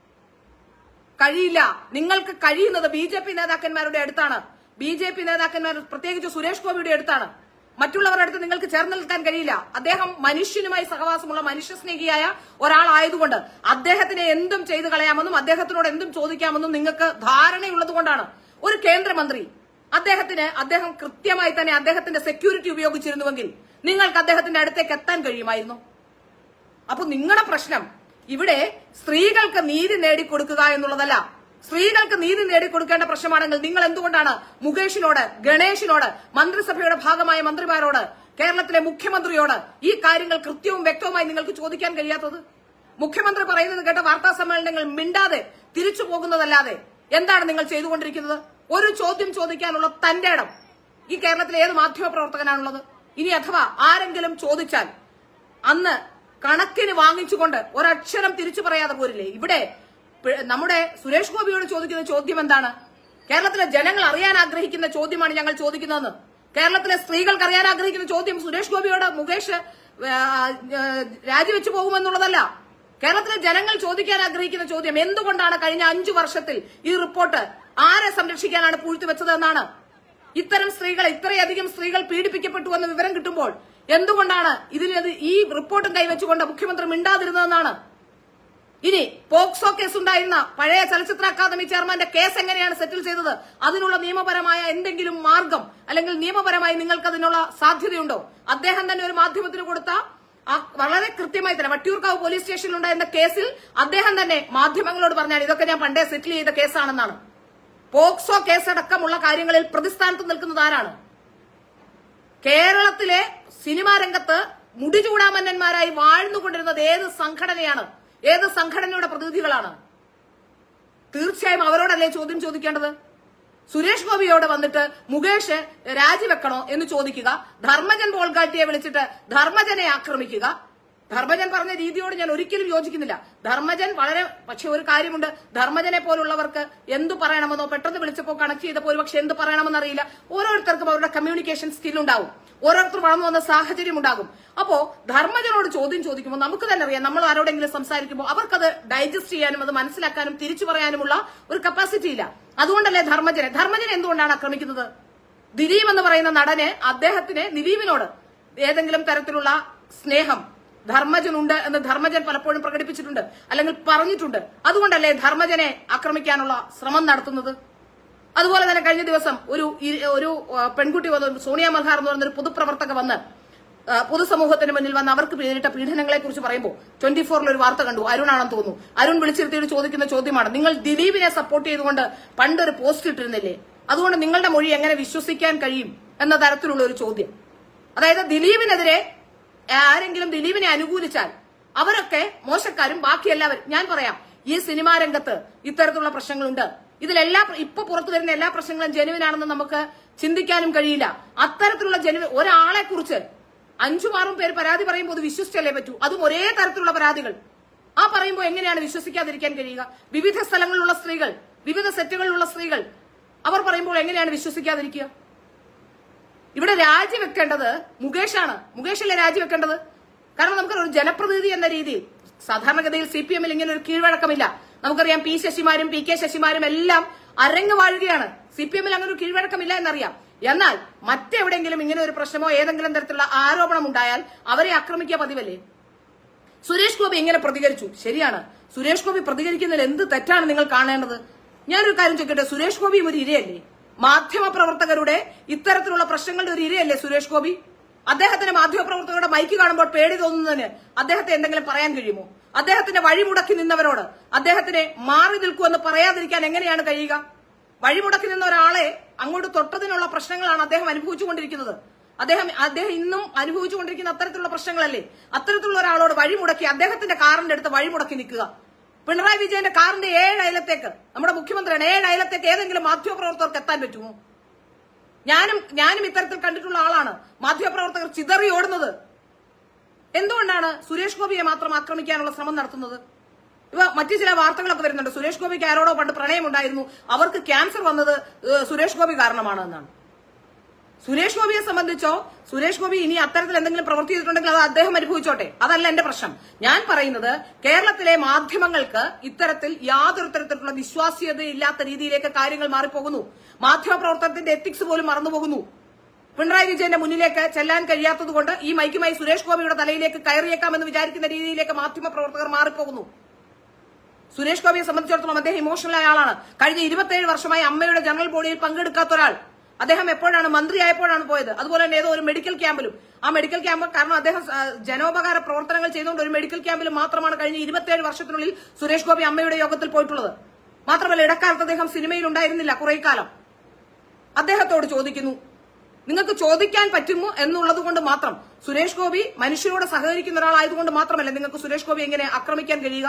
കഴിയില്ല നിങ്ങൾക്ക് കഴിയുന്നത് ബി ജെ പി നേതാക്കന്മാരുടെ അടുത്താണ് ബി ജെ പി നേതാക്കന്മാർ പ്രത്യേകിച്ച് സുരേഷ് ഗോപിയുടെ അടുത്താണ് മറ്റുള്ളവരുടെ അടുത്ത് നിങ്ങൾക്ക് ചേർന്ന് നിൽക്കാൻ കഴിയില്ല അദ്ദേഹം മനുഷ്യനുമായി സഹവാസമുള്ള മനുഷ്യസ്നേഹിയായ ഒരാളായതുകൊണ്ട് അദ്ദേഹത്തിനെ എന്തും ചെയ്തു കളയാമെന്നും അദ്ദേഹത്തിനോട് എന്തും ചോദിക്കാമെന്നും നിങ്ങൾക്ക് ധാരണയുള്ളത് കൊണ്ടാണ് ഒരു കേന്ദ്രമന്ത്രി അദ്ദേഹത്തിന് അദ്ദേഹം കൃത്യമായി തന്നെ അദ്ദേഹത്തിന്റെ സെക്യൂരിറ്റി ഉപയോഗിച്ചിരുന്നുവെങ്കിൽ നിങ്ങൾക്ക് അദ്ദേഹത്തിന്റെ അടുത്തേക്ക് എത്താൻ കഴിയുമായിരുന്നു അപ്പൊ നിങ്ങളുടെ പ്രശ്നം ഇവിടെ സ്ത്രീകൾക്ക് നീതി നേടിക്കൊടുക്കുക എന്നുള്ളതല്ല സ്ത്രീകൾക്ക് നീതി നേടിക്കൊടുക്കേണ്ട പ്രശ്നമാണെങ്കിൽ നിങ്ങൾ എന്തുകൊണ്ടാണ് മുകേഷിനോട് ഗണേഷിനോട് മന്ത്രിസഭയുടെ ഭാഗമായ മന്ത്രിമാരോട് കേരളത്തിലെ മുഖ്യമന്ത്രിയോട് ഈ കാര്യങ്ങൾ കൃത്യവും വ്യക്തവുമായി നിങ്ങൾക്ക് ചോദിക്കാൻ കഴിയാത്തത് മുഖ്യമന്ത്രി പറയുന്നത് കേട്ട വാർത്താ സമ്മേളനങ്ങൾ മിണ്ടാതെ തിരിച്ചു പോകുന്നതല്ലാതെ എന്താണ് നിങ്ങൾ ചെയ്തുകൊണ്ടിരിക്കുന്നത് ഒരു ചോദ്യം ചോദിക്കാനുള്ള തന്റെ ഇടം ഈ കേരളത്തിലെ ഏത് മാധ്യമ പ്രവർത്തകനാണുള്ളത് ഇനി അഥവാ ആരെങ്കിലും ചോദിച്ചാൽ അന്ന് കണക്കിന് വാങ്ങിച്ചുകൊണ്ട് ഒരക്ഷരം തിരിച്ചു പറയാതെ പോരില്ലേ ഇവിടെ പി- നമ്മുടെ സുരേഷ് ഗോപിയോട് ചോദിക്കുന്ന ചോദ്യം എന്താണ് കേരളത്തിലെ ജനങ്ങൾ അറിയാൻ ആഗ്രഹിക്കുന്ന ചോദ്യമാണ് ഞങ്ങൾ ചോദിക്കുന്നതെന്ന് കേരളത്തിലെ സ്ത്രീകൾക്ക് അറിയാൻ ആഗ്രഹിക്കുന്ന ചോദ്യം സുരേഷ് ഗോപിയോട് മുകേഷ് ആ, ആ, രാജിവെച്ചു പോകുമെന്നുള്ളതല്ല കേരളത്തിലെ ജനങ്ങൾ ചോദിക്കാൻ ആഗ്രഹിക്കുന്ന ചോദ്യം എന്തുകൊണ്ടാണ് കഴിഞ്ഞ അഞ്ചു വർഷത്തിൽ ഈ റിപ്പോർട്ട് ആരെ സംരക്ഷിക്കാനാണ് പൂഴ്ത്തിവെച്ചത് എന്നാണ് ഇത്തരം സ്ത്രീകൾ ഇത്രയധികം സ്ത്രീകൾ പീഡിപ്പിക്കപ്പെട്ടു എന്ന വിവരം കിട്ടുമ്പോൾ എന്തുകൊണ്ടാണ് ഇതിൽ ഈ റിപ്പോർട്ടും കൈവച്ചുകൊണ്ട് മുഖ്യമന്ത്രി മിണ്ടാതിരുന്നതെന്നാണ് ഇനി പോക്സോ കേസ് ഉണ്ടായിരുന്ന പഴയ ചലച്ചിത്ര അക്കാദമി ചെയർമാന്റെ കേസ് എങ്ങനെയാണ് സെറ്റിൽ ചെയ്തത് അതിനുള്ള നിയമപരമായ എന്തെങ്കിലും മാർഗം അല്ലെങ്കിൽ നിയമപരമായി നിങ്ങൾക്ക് അതിനുള്ള സാധ്യതയുണ്ടോ അദ്ദേഹം തന്നെ ഒരു മാധ്യമത്തിന് കൊടുത്ത ആ വളരെ കൃത്യമായി തന്നെ വട്ടിയൂർക്കാവ് പോലീസ് സ്റ്റേഷനിൽ ഉണ്ടായിരുന്ന കേസിൽ അദ്ദേഹം തന്നെ മാധ്യമങ്ങളോട് പറഞ്ഞാൽ ഇതൊക്കെ ഞാൻ പണ്ടേ സെറ്റിൽ ചെയ്ത കേസാണെന്നാണ് പോക്സോ കേസടക്കമുള്ള കാര്യങ്ങളിൽ പ്രതിസ്ഥാനത്ത് നിൽക്കുന്നത് ആരാണ് കേരളത്തിലെ സിനിമാ രംഗത്ത് മുടിചൂടാമന്നന്മാരായി വാഴ്ന്നുകൊണ്ടിരുന്നത് ഏത് സംഘടനയാണ് ഏത് സംഘടനയുടെ പ്രതിനിധികളാണ് തീർച്ചയായും അവരോടല്ലേ ചോദ്യം ചോദിക്കേണ്ടത് സുരേഷ് ഗോപിയോട് വന്നിട്ട് മുകേഷ് രാജിവെക്കണോ എന്ന് ചോദിക്കുക ധർമ്മജൻ ബോൾഗാട്ടിയെ വിളിച്ചിട്ട് ധർമ്മജനെ ആക്രമിക്കുക ധർമ്മജൻ പറഞ്ഞ രീതിയോട് ഞാൻ ഒരിക്കലും യോജിക്കുന്നില്ല ധർമ്മജൻ വളരെ പക്ഷെ ഒരു കാര്യമുണ്ട് ധർമ്മജനെ പോലുള്ളവർക്ക് എന്തു പറയണമെന്നോ പെട്ടെന്ന് വിളിച്ചപ്പോൾ കണക്ട് ചെയ്തപ്പോൾ ഒരു പക്ഷെ എന്ത് പറയണമെന്ന് അറിയില്ല ഓരോരുത്തർക്കും അവരുടെ കമ്മ്യൂണിക്കേഷൻ സ്കിൽ ഉണ്ടാവും ഓരോരുത്തർ വളർന്നു വന്ന സാഹചര്യം ഉണ്ടാകും അപ്പോ ധർമ്മജനോട് ചോദ്യം ചോദിക്കുമ്പോൾ നമുക്ക് തന്നെ അറിയാം നമ്മൾ ആരോടെങ്കിലും സംസാരിക്കുമ്പോൾ അവർക്കത് ഡൈജസ്റ്റ് ചെയ്യാനും അത് മനസ്സിലാക്കാനും തിരിച്ചു പറയാനുമുള്ള ഒരു കപ്പാസിറ്റി ഇല്ല അതുകൊണ്ടല്ലേ ധർമ്മജനെ ധർമ്മജൻ എന്തുകൊണ്ടാണ് ആക്രമിക്കുന്നത് ദിലീപ് എന്ന് പറയുന്ന നടന് അദ്ദേഹത്തിന് ദിലീപിനോട് ഏതെങ്കിലും തരത്തിലുള്ള സ്നേഹം ധർമ്മജനുണ്ട് എന്ന് ധർമ്മജൻ പലപ്പോഴും പ്രകടിപ്പിച്ചിട്ടുണ്ട് അല്ലെങ്കിൽ പറഞ്ഞിട്ടുണ്ട് അതുകൊണ്ടല്ലേ ധർമ്മജനെ ആക്രമിക്കാനുള്ള ശ്രമം നടത്തുന്നത് അതുപോലെ തന്നെ കഴിഞ്ഞ ദിവസം ഒരു ഇ- ഒരു ആ, പെൺകുട്ടി വന്ന് സോണിയ മൽഹാർ എന്ന് പറയുന്ന ഒരു പൊതുപ്രവർത്തക വന്ന് ആ, പൊതുസമൂഹത്തിന് മുന്നിൽ വന്ന് അവർക്ക് നേരിട്ട പീഡനങ്ങളെ കുറിച്ച് പറയുമ്പോൾ ട്വന്റി ഫോറിൽ ഒരു വാർത്ത കണ്ടു അരുണാണെന്ന് തോന്നുന്നു അരുൺ വിളിച്ചിരുത്തിയിട്ട് ചോദിക്കുന്ന ചോദ്യമാണ് നിങ്ങൾ ദിലീപിനെ സപ്പോർട്ട് ചെയ്തുകൊണ്ട് പണ്ടൊരു പോസ്റ്റ് ഇട്ടിരുന്നില്ലേ അതുകൊണ്ട് നിങ്ങളുടെ മൊഴി എങ്ങനെ വിശ്വസിക്കാൻ കഴിയും എന്ന തരത്തിലുള്ള ഒരു ചോദ്യം അതായത് ദിലീപിനെതിരെ ആരെങ്കിലും ദിലീപിനെ അനുകൂലിച്ചാൽ അവരൊക്കെ മോശക്കാരും ബാക്കി എല്ലാവരും ഞാൻ പറയാം ഈ സിനിമാ രംഗത്ത് ഇത്തരത്തിലുള്ള പ്രശ്നങ്ങളുണ്ട് ഇതിലെല്ലാ ഇപ്പൊ പുറത്തു വരുന്ന എല്ലാ പ്രശ്നങ്ങളും ജനുവിനാണെന്ന് നമുക്ക് ചിന്തിക്കാനും കഴിയില്ല അത്തരത്തിലുള്ള ജനുവൻ ഒരാളെ കുറിച്ച് അഞ്ചും ആറും പേര് പരാതി പറയുമ്പോൾ അത് വിശ്വസിച്ചല്ലേ പറ്റൂ അതും ഒരേ തരത്തിലുള്ള പരാതികൾ ആ പറയുമ്പോൾ എങ്ങനെയാണ് വിശ്വസിക്കാതിരിക്കാൻ കഴിയുക വിവിധ സ്ഥലങ്ങളിലുള്ള സ്ത്രീകൾ വിവിധ സെറ്റുകളിലുള്ള സ്ത്രീകൾ അവർ പറയുമ്പോൾ എങ്ങനെയാണ് വിശ്വസിക്കാതിരിക്കുക ഇവിടെ രാജിവെക്കേണ്ടത് മുകേഷാണ് മുകേഷല്ലേ രാജിവെക്കേണ്ടത് കാരണം നമുക്കറിയാം ഒരു ജനപ്രതിനിധി എന്ന രീതിയിൽ സാധാരണഗതിയിൽ സി പി എമ്മിൽ ഇങ്ങനെ ഒരു കീഴ്വഴക്കമില്ല നമുക്കറിയാം പി ശശിമാരും പി കെ ശശിമാരും എല്ലാം അരങ്ങ് വാഴുകയാണ് സി പി എമ്മിൽ അങ്ങനെ ഒരു കീഴ്വഴക്കമില്ല എന്നറിയാം എന്നാൽ മറ്റെവിടെയെങ്കിലും ഇങ്ങനെ ഒരു പ്രശ്നമോ ഏതെങ്കിലും തരത്തിലുള്ള ആരോപണം ഉണ്ടായാൽ അവരെ ആക്രമിക്കുക പതിവല്ലേ സുരേഷ് ഗോപി എങ്ങനെ പ്രതികരിച്ചു ശരിയാണ് സുരേഷ് ഗോപി പ്രതികരിക്കുന്നതിൽ എന്ത് തെറ്റാണ് നിങ്ങൾ കാണേണ്ടത് ഞാനൊരു കാര്യം ചോദിക്കട്ടെ സുരേഷ് ഗോപിയും ഒരു ഇരയല്ലേ മാധ്യമ പ്രവർത്തകരുടെ ഇത്തരത്തിലുള്ള പ്രശ്നങ്ങളുടെ ഒരു ഇരയല്ലേ സുരേഷ് ഗോപി അദ്ദേഹത്തിന് മാധ്യമ പ്രവർത്തകരുടെ മൈക്ക് കാണുമ്പോൾ പേടി തോന്നുന്നതിന് അദ്ദേഹത്തെ എന്തെങ്കിലും പറയാൻ കഴിയുമോ അദ്ദേഹത്തിന്റെ വഴിമുടക്കി നിന്നവരോട് അദ്ദേഹത്തിനെ മാറി നിൽക്കൂ എന്ന് പറയാതിരിക്കാൻ എങ്ങനെയാണ് കഴിയുക വഴിമുടക്കി നിന്ന ഒരാളെ അങ്ങോട്ട് തൊട്ടതിനുള്ള പ്രശ്നങ്ങളാണ് അദ്ദേഹം അനുഭവിച്ചുകൊണ്ടിരിക്കുന്നത് അദ്ദേഹം അദ്ദേഹം ഇന്നും അനുഭവിച്ചുകൊണ്ടിരിക്കുന്ന അത്തരത്തിലുള്ള പ്രശ്നങ്ങളല്ലേ അത്തരത്തിലുള്ള ഒരാളോട് വഴിമുടക്കി അദ്ദേഹത്തിന്റെ കാറിന്റെ അടുത്ത് വഴിമുടക്കി നിൽക്കുക പിണറായി വിജയന്റെ കാറിന്റെ ഏഴ് അയലത്തേക്ക് നമ്മുടെ മുഖ്യമന്ത്രിയാണ് ഏഴ് അയലത്തേക്ക് ഏതെങ്കിലും മാധ്യമപ്രവർത്തകർക്ക് എത്താൻ പറ്റുമോ ഞാനും ഞാനും ഇത്തരത്തിൽ കണ്ടിട്ടുള്ള ആളാണ് മാധ്യമപ്രവർത്തകർ ചിതറി ഓടുന്നത് എന്തുകൊണ്ടാണ് സുരേഷ് ഗോപിയെ മാത്രം ആക്രമിക്കാനുള്ള ശ്രമം നടത്തുന്നത് ഇവ മറ്റു ചില വാർത്തകളൊക്കെ വരുന്നുണ്ട് സുരേഷ് ഗോപിക്ക് ആരോടോ പണ്ട് പ്രണയമുണ്ടായിരുന്നു അവർക്ക് ക്യാൻസർ വന്നത് ഏഹ്, സുരേഷ് ഗോപി കാരണമാണ് എന്നാണ് സുരേഷ് ഗോപിയെ സംബന്ധിച്ചോ സുരേഷ് ഗോപി ഇനി അത്തരത്തിൽ എന്തെങ്കിലും പ്രവൃത്തി ചെയ്തിട്ടുണ്ടെങ്കിൽ അത് അദ്ദേഹം അനുഭവിച്ചോട്ടെ അതല്ല എന്റെ പ്രശ്നം ഞാൻ പറയുന്നത് കേരളത്തിലെ മാധ്യമങ്ങൾക്ക് ഇത്തരത്തിൽ യാതൊരു തരത്തിലുള്ള വിശ്വാസ്യതയില്ലാത്ത രീതിയിലേക്ക് കാര്യങ്ങൾ മാറിപ്പോകുന്നു മാധ്യമ പ്രവർത്തനത്തിന്റെ എത്തിക്സ് പോലും മറന്നുപോകുന്നു പിണറായി വിജയന്റെ മുന്നിലേക്ക് ചെല്ലാൻ കഴിയാത്തതുകൊണ്ട് ഈ മൈക്കുമായി സുരേഷ് ഗോപിയുടെ തലയിലേക്ക് കയറിയേക്കാമെന്ന് വിചാരിക്കുന്ന രീതിയിലേക്ക് മാധ്യമ പ്രവർത്തകർ മാറിപ്പോകുന്നു സുരേഷ് ഗോപിയെ സംബന്ധിച്ചിടത്തോളം അദ്ദേഹം ഇമോഷണൽ ആയ ആളാണ് കഴിഞ്ഞ ഇരുപത്തിയേഴ് വർഷമായി അമ്മയുടെ ജനറൽ ബോഡിയിൽ പങ്കെടുക്കാത്ത ഒരാൾ അദ്ദേഹം എപ്പോഴാണ് മന്ത്രിയായപ്പോഴാണ് പോയത് അതുപോലെ തന്നെ ഏതോ ഒരു മെഡിക്കൽ ക്യാമ്പിലും ആ മെഡിക്കൽ ക്യാമ്പ് കാരണം അദ്ദേഹം ആ, ജനോപകാര പ്രവർത്തനങ്ങൾ ചെയ്തുകൊണ്ട് ഒരു മെഡിക്കൽ ക്യാമ്പിൽ മാത്രമാണ് കഴിഞ്ഞ ഇരുപത്തിയേഴ് വർഷത്തിനുള്ളിൽ സുരേഷ് ഗോപി അമ്മയുടെ യോഗത്തിൽ പോയിട്ടുള്ളത് മാത്രമല്ല ഇടക്കാലത്ത് അദ്ദേഹം സിനിമയിൽ ഉണ്ടായിരുന്നില്ല കുറെ കാലം അദ്ദേഹത്തോട് ചോദിക്കുന്നു നിങ്ങൾക്ക് ചോദിക്കാൻ പറ്റുമോ എന്നുള്ളത് കൊണ്ട് മാത്രം സുരേഷ് ഗോപി മനുഷ്യരോട് സഹകരിക്കുന്ന ഒരാളായതുകൊണ്ട് മാത്രമല്ല നിങ്ങൾക്ക് സുരേഷ് ഗോപി എങ്ങനെ ആക്രമിക്കാൻ കഴിയുക